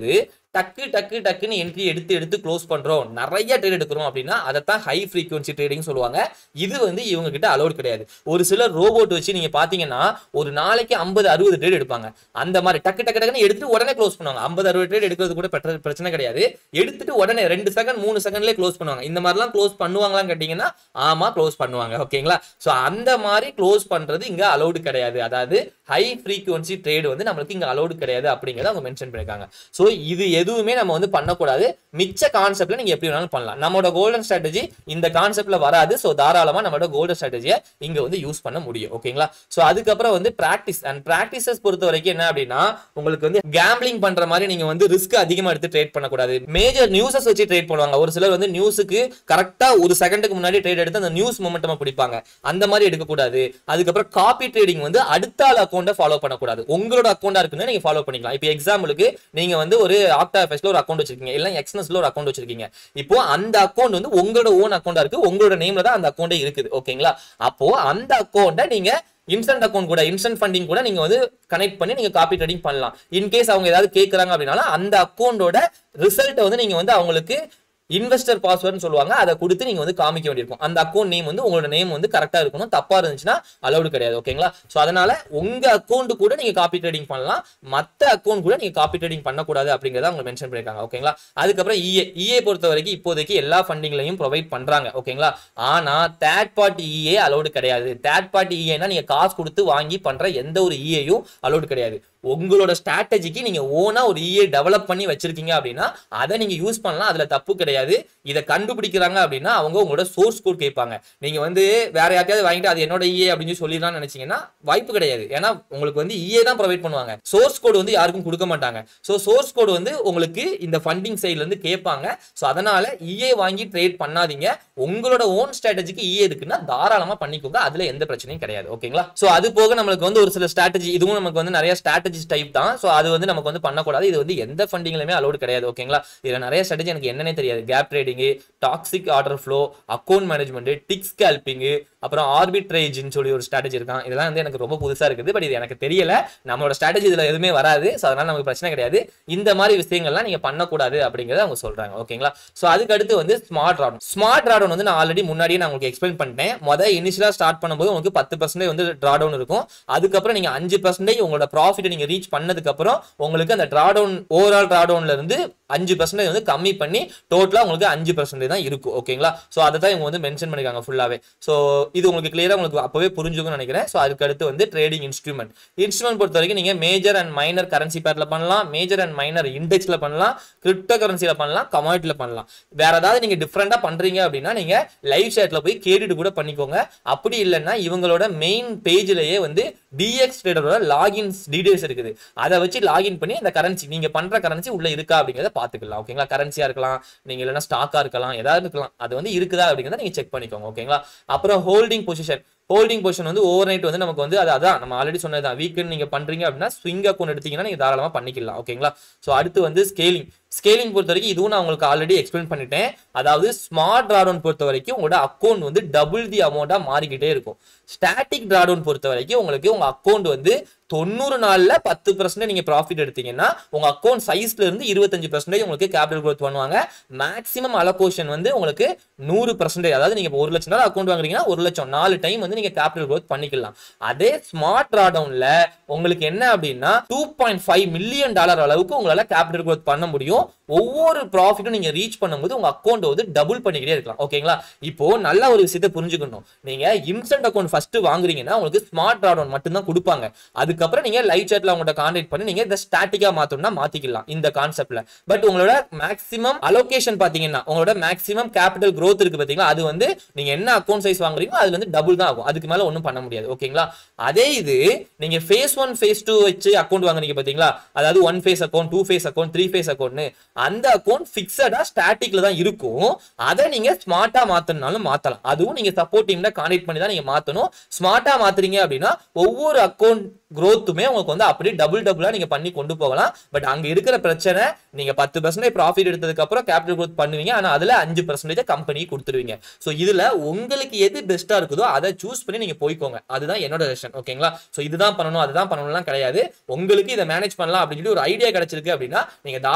டக்கு டக்கு டக்குன்னு என்ட்ரி எடுத்து எடுத்து க்ளோஸ் பண்றோம் நிறைய ட்ரேட் எடுக்கிறோம் அப்படின்னா அதைத்தான் ஹை ஃப்ரீக்வன்சி ட்ரேடிங் சொல்லுவாங்க இது வந்து இவங்க கிட்ட அலோட் கிடையாது ஒரு சிலர் ரோபோட் வச்சு நீங்க பாத்தீங்கன்னா ஒரு நாளைக்கு ஐம்பது அறுபது ட்ரேட் எடுப்பாங்க அந்த மாதிரி டக்கு டக்கு டக்குன்னு எடுத்துட்டு உடனே க்ளோஸ் பண்ணுவாங்க ஐம்பது அறுபது ட்ரேட் எடுக்கிறது கூட பெற்ற- பிரச்சனை கிடையாது எடுத்துட்டு உடனே ரெண்டு செகண்ட் மூணு செகண்ட்லேயே க்ளோஸ் பண்ணுவாங்க இந்த மாதிரிலாம் க்ளோஸ் பண்ணுவாங்களான்னு கேட்டீங்கன்னா ஆமா க்ளோஸ் பண்ணுவாங்க ஓகேங்களா ஸோ அந்த மாதிரி க்ளோஸ் பண்றது இங்க அலௌடு கிடையாது அதாவது ஹை ஃப்ரீக்வன்சி ட்ரேட் வந்து நம்மளுக்கு இங்க அலௌடு கிடையாது அப்படிங்கறத அவங்க மென்ஷன் பண்ணிருக்காங்க ஸோ இது எதுவுமே நம்ம வந்து பண்ணக்கூடாது மிச்ச கான்செப்ட்ல நீங்க எப்படி வேணாலும் பண்ணலாம் நம்மளோட கோல்டன் ஸ்ட்ராட்டஜி இந்த கான்செப்ட்ல வராது ஸோ தாராளமா நம்மளோட கோல்டன் ஸ்ட்ராட்டஜியை இங்க வந்து யூஸ் பண்ண முடியும் ஓகேங்களா ஸோ அதுக்கப்புறம் வந்து பிராக்டிஸ் அண்ட் பிராக்டிசஸ் பொறுத்த வரைக்கும் என்ன அப்படின்னா உங்களுக்கு வந்து கேம்பிளிங் பண்ற மாதிரி நீங்க வந்து ரிஸ்க் அதிகமா எடுத்து ட்ரேட் பண்ணக்கூடாது மேஜர் நியூஸஸ் வச்சு ட்ரேட் பண்ணுவாங்க ஒரு சிலர் வந்து நியூஸுக்கு கரெக்டா ஒரு செகண்டுக்கு முன்னாடி ட்ரேட் எடுத்து அந்த நியூஸ் மொமெண்டமா பிடிப்பாங்க அந்த மாதிரி எடுக்கக்கூடாது அதுக்கப்புறம் காப்பி ட்ரேடிங் வந்து அடுத்த ஆள் அக்கௌண்ட்டை ஃபாலோ பண்ணக்கூடாது உங்களோட அக்கௌண்டா இருக்குன்னு நீங்க ஃபாலோ பண்ணிக்கலாம் இப்போ எக்ஸாம்பிளுக்கு நீங்க வந்து ஒரு ஆக்டா எஃப்எஸ்ல ஒரு அக்கௌண்ட் வச்சிருக்கீங்க இல்ல எக்ஸ்னஸ்ல ஒரு அக்கௌண்ட் வச்சிருக்கீங்க இப்போ அந்த அக்கௌண்ட் வந்து உங்களோட ஓன் அக்கௌண்டா இருக்கு உங்களோட நேம்ல தான் அந்த அக்கௌண்டே இருக்குது ஓகேங்களா அப்போ அந்த அக்கௌண்ட்டை நீங்க இன்ஸ்டன்ட் அக்கௌண்ட் கூட இன்ஸ்டன்ட் ஃபண்டிங் கூட நீங்க வந்து கனெக்ட் பண்ணி நீங்க காப்பி ட்ரேடிங் பண்ணலாம் இன்கேஸ் அவங்க ஏதாவது கேட்கறாங்க அப்படின்னாலும் அந்த அக்கௌண்டோட ரிசல்ட்டை வந்து நீங்க வந்து அவங்களுக்கு இன்வெஸ்டர் பாஸ்வேர்ட்னு சொல்லுவாங்க அதை கொடுத்து நீங்க வந்து காமிக்க வேண்டியிருக்கும் அந்த அக்கௌண்ட் நேம் வந்து உங்களோட நேம் வந்து கரெக்டா இருக்கணும் தப்பா இருந்துச்சுன்னா அலௌடு கிடையாது ஓகேங்களா சோ அதனால உங்க அக்கௌண்ட் கூட நீங்க காப்பி ட்ரேடிங் பண்ணலாம் மத்த அக்கௌண்ட் கூட நீங்க காப்பி ட்ரேடிங் பண்ணக்கூடாது அப்படிங்கறத அவங்க மென்ஷன் பண்ணிருக்காங்க ஓகேங்களா அதுக்கப்புறம் இஏ இஏ பொறுத்த வரைக்கும் இப்போதைக்கு எல்லா ஃபண்டிங்லையும் ப்ரொவைட் பண்றாங்க ஓகேங்களா ஆனா தேர்ட் பார்ட்டி இஏ அலௌடு கிடையாது தேர்ட் பார்ட்டி இஏனா நீங்க காசு கொடுத்து வாங்கி பண்ற எந்த ஒரு இஏயும் அலௌடு கிடையாது உங்களோட ஸ்ட்ராட்டஜிக்கு நீங்க ஓனா ஒரு இஏ டெவலப் பண்ணி வச்சிருக்கீங்க அப்படின்னா அதை நீங்க யூஸ் பண்ணலாம் அதுல தப்பு கிடையாது இதை கண்டுபிடிக்கிறாங்க அப்படின்னா அவங்க உங்களோட சோர்ஸ் கோட் கேட்பாங்க நீங்க வந்து வேற யார்ட்டையாவது வாங்கிட்டு அது என்னோட இஏ அப்படின்னு சொல்லி சொல்லிடலாம்னு நினைச்சீங்கன்னா வாய்ப்பு கிடையாது ஏன்னா உங்களுக்கு வந்து இஏ தான் ப்ரொவைட் பண்ணுவாங்க சோர்ஸ் கோட் வந்து யாருக்கும் கொடுக்க மாட்டாங்க ஸோ சோர்ஸ் கோட் வந்து உங்களுக்கு இந்த ஃபண்டிங் சைட்ல இருந்து கேட்பாங்க ஸோ அதனால இஏ வாங்கி ட்ரேட் பண்ணாதீங்க உங்களோட ஓன் ஸ்ட்ராட்டஜிக்கு இஏ இருக்குன்னா தாராளமா பண்ணிக்கோங்க அதுல எந்த பிரச்சனையும் கிடையாது ஓகேங்களா ஸோ அது போக நம்மளுக்கு வந்து ஒரு சில ஸ்ட்ராட்டஜி இதுவும் நமக்கு வந்து நிறைய ஸ்ட்ராட்டஜி டைப் தான் ஸோ அது வந்து நமக்கு வந்து பண்ணக்கூடாது இது வந்து எந்த ஃபண்டிங்லையுமே அலோடு கிடையாது ஓகேங்களா இதுல நிறைய ஸ்ட்ராட்டஜி எனக்கு என்னன்னே தெரியாது gap trading toxic order flow account management tick scalping அப்புறம் ஆர்பிட்ரேஜ்னு சொல்லி ஒரு ஸ்ட்ராட்டஜி இருக்கான் இதெல்லாம் வந்து எனக்கு ரொம்ப புதுசா இருக்குது பட் இது எனக்கு தெரியல நம்மளோட ஸ்ட்ராட்டஜி இதுல எதுவுமே வராது ஸோ அதனால நமக்கு பிரச்சனை கிடையாது இந்த மாதிரி விஷயங்கள்லாம் நீங்க பண்ணக்கூடாது அப்படிங்கறத அவங்க சொல்றாங்க ஓகேங்களா ஸோ அதுக்கு அடுத்து வந்து ஸ்மார்ட் ராடன் ஸ்மார்ட் ராடன் வந்து நான் ஆல்ரெடி முன்னாடியே நான் உங்களுக்கு எக்ஸ்பிளைன் பண்ணிட்டேன் மொதல் இனிஷியலா ஸ்டார்ட் பண்ணும்போது உங்களுக்கு பத்து பர்சன்டேஜ் வந்து ட்ரா டவுன் இருக்கும் அதுக்கப்புறம் நீங்க அஞ்சு பர்சன்டேஜ் உங்களோட ப்ராஃபிட் நீங்க ரீச் பண்ணதுக்கு அப்புறம் உங்களுக்கு அந்த ட்ரா டவுன் ஓவரால் ட்ரா டவுன்ல இருந்து அஞ்சு பர்சன்டேஜ் வந்து கம்மி பண்ணி டோட்டலா உங்களுக்கு அஞ்சு பர்சன்டேஜ் தான் இருக்கும் ஓகேங்களா ஸோ அதை தான் இவங்க வந்து மென்ஷன் பண்ணிருக்காங்க ஃபுல்லாவே ஸோ இது உங்களுக்கு கிளியரா உங்களுக்கு அப்பவே புரிஞ்சுக்கும்னு நினைக்கிறேன் ஸோ அதுக்கு அடுத்து வந்து ட்ரேடிங் இன்ஸ்ட்ருமெண்ட் இன்ஸ்ட்ருமெண்ட் பொறுத்த வரைக்கும் நீங்க மேஜர் அண்ட் மைனர் கரன்சி பேர்ல பண்ணலாம் மேஜர் அண்ட் மைனர் இண்டெக்ஸ்ல பண்ணலாம் கிரிப்டோ கரன்சில பண்ணலாம் கமாடிட்டில பண்ணலாம் வேற ஏதாவது நீங்க டிஃப்ரெண்டா பண்றீங்க அப்படின்னா நீங்க லைவ் சேட்ல போய் கேட்டுட்டு கூட பண்ணிக்கோங்க அப்படி இல்லைன்னா இவங்களோட மெயின் பேஜ்லயே வந்து டிஎக்ஸ் ட்ரேடரோட லாகின்ஸ் டீடைல்ஸ் இருக்குது அதை வச்சு லாகின் பண்ணி அந்த கரன்சி நீங்க பண்ற கரன்சி உள்ள இருக்கா அப்படிங்கறத பாத்துக்கலாம் ஓகேங்களா கரன்சியா இருக்கலாம் நீங்க இல்லைன்னா ஸ்டாக்கா இருக்கலாம் ஏதாவது இருக்கலாம் அது வந்து இருக்குதா அப்படிங்கறத நீங்க செக் பண்ணிக்கோங்க ஓகேங்களா அப்புறம் ஹோல்டிங் பொசிஷன் ஹோல்டிங் பொசிஷன் வந்து ஓவர் நைட் வந்து நமக்கு வந்து அது அதான் நம்ம ஆல்ரெடி சொன்னதுதான் வீக்கெண்ட் நீங்க பண்றீங்க அப்படின்னா ஸ்விங் அக்கௌண்ட் எடுத்தீங்கன்னா நீங்க தாராளமா பண்ணிக்கலாம் ஓகேங்களா ஸோ அடுத்து வந்து ஸ்கேலிங் ஸ்கேலிங் பொறுத்த வரைக்கும் இதுவும் நான் உங்களுக்கு ஆல்ரெடி எக்ஸ்பிளைன் பண்ணிட்டேன் அதாவது ஸ்மார்ட் டிராடவுன் பொறுத்த வரைக்கும் உங்களோட அக்கௌண்ட் வந்து டபுள் தி அமௌண்டா மாறிக்கிட்டே இருக்கும் ஸ்டாட்டிக் டிராடவுன் பொறுத்த வரைக்கும் உங்களுக்கு உங்க அக்கௌண்ட் வந்து தொண்ணூறு நாள்ல பத்து பர்சன்ட் நீங்க ப்ராஃபிட் எடுத்தீங்கன்னா உங்க அக்கௌண்ட் சைஸ்ல இருந்து இருபத்தஞ்சு பர்சன்டேஜ் உங்களுக்கு கேபிட்டல் growth பண்ணுவாங்க மேக்ஸிமம் அலோகோஷன் வந்து உங்களுக்கு நூறு பர்சன்டேஜ் அதாவது நீங்க இப்போ ஒரு லட்சம் நாள் அக்கௌண்ட் வாங்குறீங்கன்னா ஒரு லட்சம் நாலு டைம் வந்து நீங்க கேபிட்டல் growth பண்ணிக்கலாம் அதே ஸ்மார்ட் டிராடவுன்ல உங்களுக்கு என்ன அப்படின்னா two point five million dollar அளவுக்கு உங்களால கேபிட்டல் growth பண்ண முடியும் ஒவ்வொரு ப்ராஃபிட்டும் நீங்க ரீச் பண்ணும்போது உங்க அக்கௌண்ட் வந்து டபுள் பண்ணிக்கிட்டே இருக்கலாம் ஓகேங்களா இப்போ நல்ல ஒரு விஷயத்தை புரிஞ்சுக்கணும் நீங்க இன்ஸ்டன்ட் அக்கௌண்ட் ஃபர்ஸ்ட் வாங்குறீங்கன்னா உங்களுக்கு ஸ்மார்ட் டிராடவுன் மட்டும் தான் கொடுப்பாங்க அதுக்கப்புறம் நீங்க லைவ் சேட்ல அவங்கள்ட்ட கான்டாக்ட் பண்ணி நீங்க இந்த ஸ்டாட்டிக்கா மாத்தணும்னா மாத்திக்கலாம் இந்த கான்செப்ட்ல பட் உங்களோட மேக்ஸிமம் அலோகேஷன் பாத்தீங்கன்னா உங்களோட மேக்ஸிமம் கேபிட்டல் growth இருக்கு பாத்தீங்களா அது வந்து நீங்க என்ன அக்கௌண்ட் சைஸ் வாங்குறீங்களோ அது வந்து டபுள் தான் ஆகும் அதுக்கு மேல ஒன்றும் பண்ண முடியாது ஓகேங்களா அதே இது நீங்க ஃபேஸ் ஒன் ஃபேஸ் டூ வச்சு அக்கௌண்ட் வாங்குறீங்க பாத்தீங்களா அதாவது one phase account two phase account three phase account அந்த அக்கௌண்ட் ஃபிக்ஸடா ஸ்டாட்டிக்ல தான் இருக்கும் அதை நீங்க ஸ்மார்ட்டா மாத்தணும்னாலும் மாத்தலாம் அதுவும் நீங்க சப்போர்ட் டீம்ல கான்டெக்ட் பண்ணி தான் நீங்க மாத்தணும் ஸ்மார்ட்டா மாத்துறீங்க அப்படின்னா ஒவ்வொரு அக்கௌண்ட் growthமே உங்களுக்கு வந்து அப்படியே டபுள் டபுளா நீங்க பண்ணி கொண்டு போகலாம் பட் அங்க இருக்கிற பிரச்சனை நீங்க பத்து பர்சன்டேஜ் ப்ராஃபிட் எடுத்ததுக்கு அப்புறம் கேபிட்டல் growth பண்ணுவீங்க ஆனா அதுல அஞ்சு பர்சன்டேஜ் கம்பெனி கொடுத்துருவீங்க ஸோ இதுல உங்களுக்கு எது பெஸ்டா இருக்குதோ அதை சூஸ் பண்ணி நீங்க போய்க்கோங்க அதுதான் என்னோட டெசிஷன் ஓகேங்களா ஸோ இதுதான் பண்ணணும் அதுதான் பண்ணணும்லாம் கிடையாது உங்களுக்கு இதை மேனேஜ் பண்ணலாம் அப்படின்னு சொல்லி ஒரு ஐடியா கிடைச்சிருக்கு அப்படின்னா நீங்க தாராளமா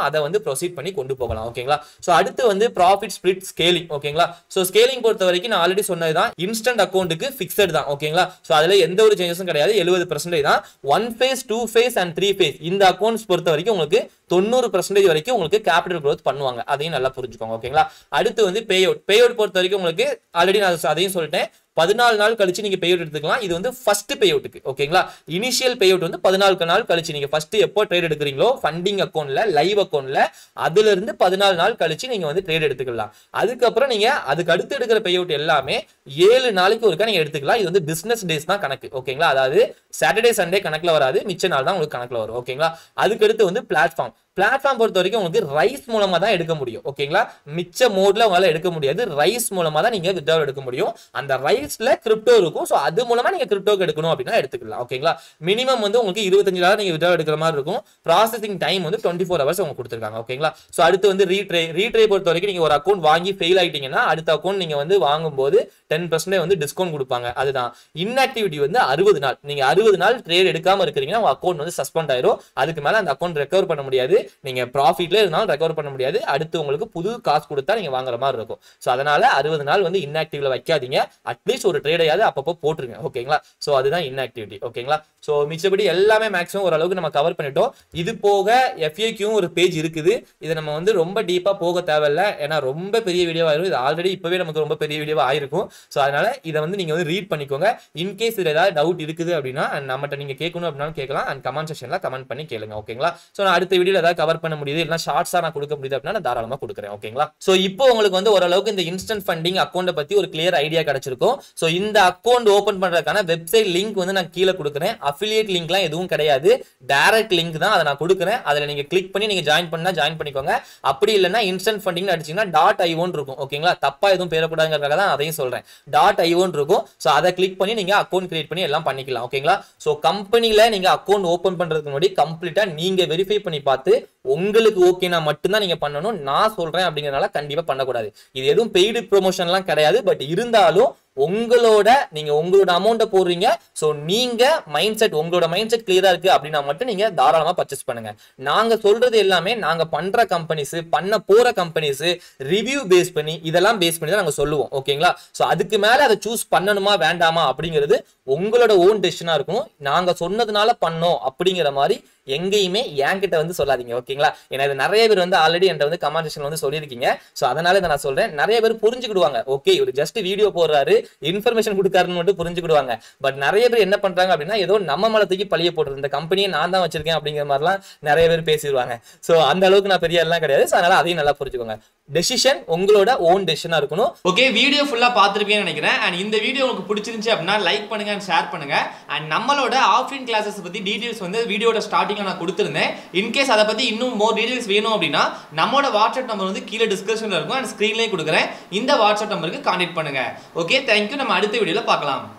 அதை வந்து ப்ரொசீட் பண்ணி கொண்டு போகலாம் ஓகேங்களா ஸோ அடுத்து வந்து ப்ராஃபிட் ஸ்பிளிட் ஸ்கேலிங் ஓகேங்களா ஸோ ஸ்கேலிங் பொறுத்த வரைக்கும் நான் ஆல்ரெடி சொன்னது தான் இன்ஸ்டன்ட் அக்கௌண்ட்டுக்கு ஃபிக்ஸட் தான் ஓகேங்களா ஸோ அதில் எந்த ஒரு சேஞ்சஸும் கிடையாது எழுபது பர்சன்டேஜ் தான் one phase two phase and three phase இந்த அக்கௌண்ட்ஸ் பொறுத்த வரைக்கும் உங்களுக்கு தொண்ணூறு பர்சன்டேஜ் வரைக்கும் உங்களுக்கு கேபிட்டல் growth பண்ணுவாங்க அதையும் நல்லா புரிஞ்சுக்கோங்க ஓகேங்களா அடுத்து வந்து பே அவுட் பே அவுட் பொறுத்த வரைக்கும் உங்களுக்கு ஆல்ரெடி நான் அதையும் சொல்லிட்டேன் பதினாலு நாள் கழிச்சு நீங்க பே அவுட் எடுத்துக்கலாம் இது வந்து ஃபர்ஸ்ட் பே அவுட்டுக்கு ஓகேங்களா இனிஷியல் பே அவுட் வந்து பதினாலு நாள் கழிச்சு நீங்க ஃபர்ஸ்ட் எப்போ ட்ரேட் எடுக்கிறீங்களோ ஃபண்டிங் அக்கௌண்ட்ல லைவ் அக்கௌண்ட்ல அதுல இருந்து பதினாலு நாள் கழிச்சு நீங்க வந்து ட்ரேட் எடுத்துக்கலாம் அதுக்கப்புறம் நீங்க அதுக்கு அடுத்து எடுக்கிற பே அவுட் எல்லாமே ஏழு நாளைக்கு ஒருக்கா நீங்க எடுத்துக்கலாம் இது வந்து பிசினஸ் டேஸ் தான் கணக்கு ஓகேங்களா அதாவது சாட்டர்டே சண்டே கணக்குல வராது மிச்ச நாள் தான் உங்களுக்கு கணக்குல வரும் ஓகேங்களா அதுக்கடுத்து வந்து பிளாட்ஃபார்ம் பிளாட்ஃபார்ம் பொறுத்த வரைக்கும் உங்களுக்கு ரைஸ் மூலமா தான் எடுக்க முடியும் ஓகேங்களா மிச்ச மோட்ல உங்களால எடுக்க முடியாது ரைஸ் மூலமா தான் நீங்க வித்ட்ராவல் எடுக்க முடியும் அந்த ரைஸ்ல கிரிப்டோ இருக்கும் ஸோ அது மூலமா நீங்க கிரிப்டோக்கு எடுக்கணும் அப்படின்னா எடுத்துக்கலாம் ஓகேங்களா மினிமம் வந்து உங்களுக்கு இருபத்தஞ்சு டாலர் நீங்க வித்ட்ராவல் எடுக்கிற மாதிரி இருக்கும் ப்ராசஸிங் டைம் வந்து டுவெண்ட்டி ஃபோர் ஹவர்ஸ் உங்களுக்கு கொடுத்துருக்காங்க ஓகேங்களா ஸோ அடுத்து வந்து ரீட்ரே ரீட்ரே பொறுத்த வரைக்கும் நீங்க ஒரு அக்கௌண்ட் வாங்கி ஃபெயில் ஆயிட்டீங்கன்னா அடுத்த அக்கௌண்ட் நீங்க வந்து வாங்கும்போது டென் பர்சன்டேஜ் வந்து டிஸ்கவுண்ட் கொடுப்பாங்க அதுதான் இன்ஆக்டிவிட்டி வந்து அறுபது நாள் நீங்க அறுபது நாள் ட்ரேட் எடுக்காம இருக்கிறீங்கன்னா உங்க அக்கௌண்ட் வந்து சஸ்பெண்ட் ஆயிரும் அதுக்கு மேல அந்த அக்கௌண்ட் ரெக்கவர் பண்ண முடியாது நீங்க ப்ராஃபிட்ல இருந்தாலும் ரெக்கவர் பண்ண முடியாது அடுத்து உங்களுக்கு புது காசு கொடுத்தா நீங்க வாங்குற மாதிரி இருக்கும் ஸோ அதனால அறுபது நாள் வந்து இன்ஆக்டிவ்ல வைக்காதீங்க அட்லீஸ்ட் ஒரு ட்ரேடையாவது அப்பப்போ போட்டுருங்க ஓகேங்களா ஸோ அதுதான் இன்ஆக்டிவிட்டி ஓகேங்களா ஸோ மிச்சபடி எல்லாமே மேக்ஸிமம் ஓரளவுக்கு நம்ம கவர் பண்ணிட்டோம் இது போக எஃப்ஏக்யூவும் ஒரு பேஜ் இருக்குது இதை நம்ம வந்து ரொம்ப டீப்பா போக தேவையில்ல ஏன்னா ரொம்ப பெரிய வீடியோ ஆயிரும் இது ஆல்ரெடி இப்பவே நமக்கு ரொம்ப பெரிய வீடியோ ஆயிருக்கும் ஸோ அதனால இதை வந்து நீங்க வந்து ரீட் பண்ணிக்கோங்க இன்கேஸ் இதுல ஏதாவது டவுட் இருக்குது அப்படின்னா and நம்மகிட்ட நீங்க கேட்கணும் அப்படின்னாலும் கேட்கலாம் அண்ட் கமெண்ட் செக்ஷன்ல கமெண்ட் பண்ணி கேளுங்க ஓகேங்களா ஸோ நான் அடுத்த வீடியோல ஏதாவது கவர் பண்ண முடியுது இல்லைனா ஷார்ட்ஸா நான் கொடுக்க முடியுது அப்படின்னா நான் தாராளமா கொடுக்குறேன் ஓகேங்களா ஸோ இப்போ உங்களுக்கு வந்து ஓரளவுக்கு இந்த இன்ஸ்டன்ட் ஃபண்டிங் அக்கௌண்ட்டை பத்தி ஒரு கிளியர் ஐடியா கிடைச்சிருக்கும் ஸோ இந்த அக்கௌண்ட் ஓபன் பண்றதுக்கான வெப்சைட் லிங்க் வந்து நான் கீழே கொடுக்குறேன் அஃபிலியேட் லிங்க்லாம் எதுவும் கிடையாது டைரக்ட் லிங்க் தான் அதை நான் கொடுக்குறேன் அதில் நீங்க கிளிக் பண்ணி நீங்க ஜாயின் பண்ணா ஜாயின் பண்ணிக்கோங்க அப்படி இல்லைன்னா இன்ஸ்டன்ட் ஃபண்டிங் அடிச்சீங்கன்னா டாட் ஐஓன் இருக்கும் ஓகேங்களா தப்பா எதுவும் பேரக்கூடாதுங்கிறதுக்காக தான் அதையும் சொல்றேன் டாட் ஐஓன் இருக்கும் ஸோ அதை கிளிக் பண்ணி நீங்க அக்கௌண்ட் கிரியேட் பண்ணி எல்லாம் பண்ணிக்கலாம் ஓகேங்களா ஸோ கம்பெனில நீங்க அக்கௌண்ட் ஓபன் பண்றதுக்கு முன்னாடி கம்ப்ளீட்டா நீங்க வெரிஃபை பண்ணி பார்த்து உங்களுக்கு ஓகேனா மட்டும்தான் நீங்க பண்ணணும் நான் சொல்றேன் அப்படிங்கறதுனால கண்டிப்பா பண்ணக்கூடாது இது எதுவும் பெய்டு ப்ரொமோஷன்லாம் கிடையாது பட் இருந்தாலும் உங்களோட நீங்க உங்களோட அமௌண்ட்டை போடுறீங்க ஸோ நீங்க மைண்ட் செட் உங்களோட மைண்ட் செட் கிளியரா இருக்கு அப்படின்னா மட்டும் நீங்க தாராளமா பர்ச்சேஸ் பண்ணுங்க நாங்க சொல்றது எல்லாமே நாங்க பண்ற கம்பெனிஸ் பண்ண போற கம்பெனிஸ் ரிவ்யூ பேஸ் பண்ணி இதெல்லாம் பேஸ் பண்ணி தான் நாங்க சொல்லுவோம் ஓகேங்களா ஸோ அதுக்கு மேல அதை சூஸ் பண்ணணுமா வேண்டாமா அப்படிங்கிறது உங்களோட ஓன் டெசிஷனா இருக்கணும் நாங்க சொன்னதுனால பண்ணோம் அப்படிங்கிற மாதிரி எங்கேயுமே என்கிட்ட வந்து சொல்லாதீங்க ஓகேங்களா ஏன்னா இது நிறைய பேர் வந்து ஆல்ரெடி என்கிட்ட வந்து கமெண்ட் செக்ஷன் வந்து சொல்லியிருக்கீங்க ஸோ அதனால இதை நான் சொல்றேன் நிறைய பேர் புரிஞ்சுக்கிடுவாங்க ஓகே இவர் ஜஸ்ட் வீடியோ போடுறாரு இன்ஃபர்மேஷன் கொடுக்காருன்னு மட்டும் புரிஞ்சுக்கிடுவாங்க பட் நிறைய பேர் என்ன பண்றாங்க அப்படின்னா ஏதோ நம்ம மேல தூக்கி பழிய போடுறது இந்த கம்பெனியை நான் தான் வச்சிருக்கேன் அப்படிங்கிற மாதிரிலாம் நிறைய பேர் பேசிடுவாங்க ஸோ அந்த அளவுக்கு நான் பெரிய எல்லாம் கிடையாது ஸோ அதனால அதையும் நல்லா புரிஞ்சுக்கோங்க டெசிஷன் உங்களோட ஓன் டெசிஷனா இருக்கணும் ஓகே வீடியோ ஃபுல்லா பார்த்துருப்பீங்கன்னு நினைக்கிறேன் அண்ட் இந்த வீடியோ உங்களுக்கு பிடிச்சிருந்துச்சு அப்படின்னா லைக் பண்ணுங்க அண்ட் ஷேர் பண்ணுங்க அண்ட் நம்மளோட ஆஃப்லைன் கிளாஸஸ் பத்தி டீடைல்ஸ் வந்து வீடியோட ஸ்டார்டிங்ல நான் கொடுத்துருந்தேன் இன்கேஸ் அதை பத்தி இன்னும் மோர் டீடைல்ஸ் வேணும் அப்படின்னா நம்மளோட வாட்ஸ்அப் நம்பர் வந்து கீழே டிஸ்கிரிப்ஷன்ல இருக்கும் அண்ட் ஸ்க்ரீன்லேயே கொடுக்குறேன் இந்த வாட்ஸ்அப் நம்பருக்கு கான்டெக்ட் பண்ணுங்க ஓகே தேங்க்யூ நம்ம அடுத்த வீடியோல பார்க்கலாம்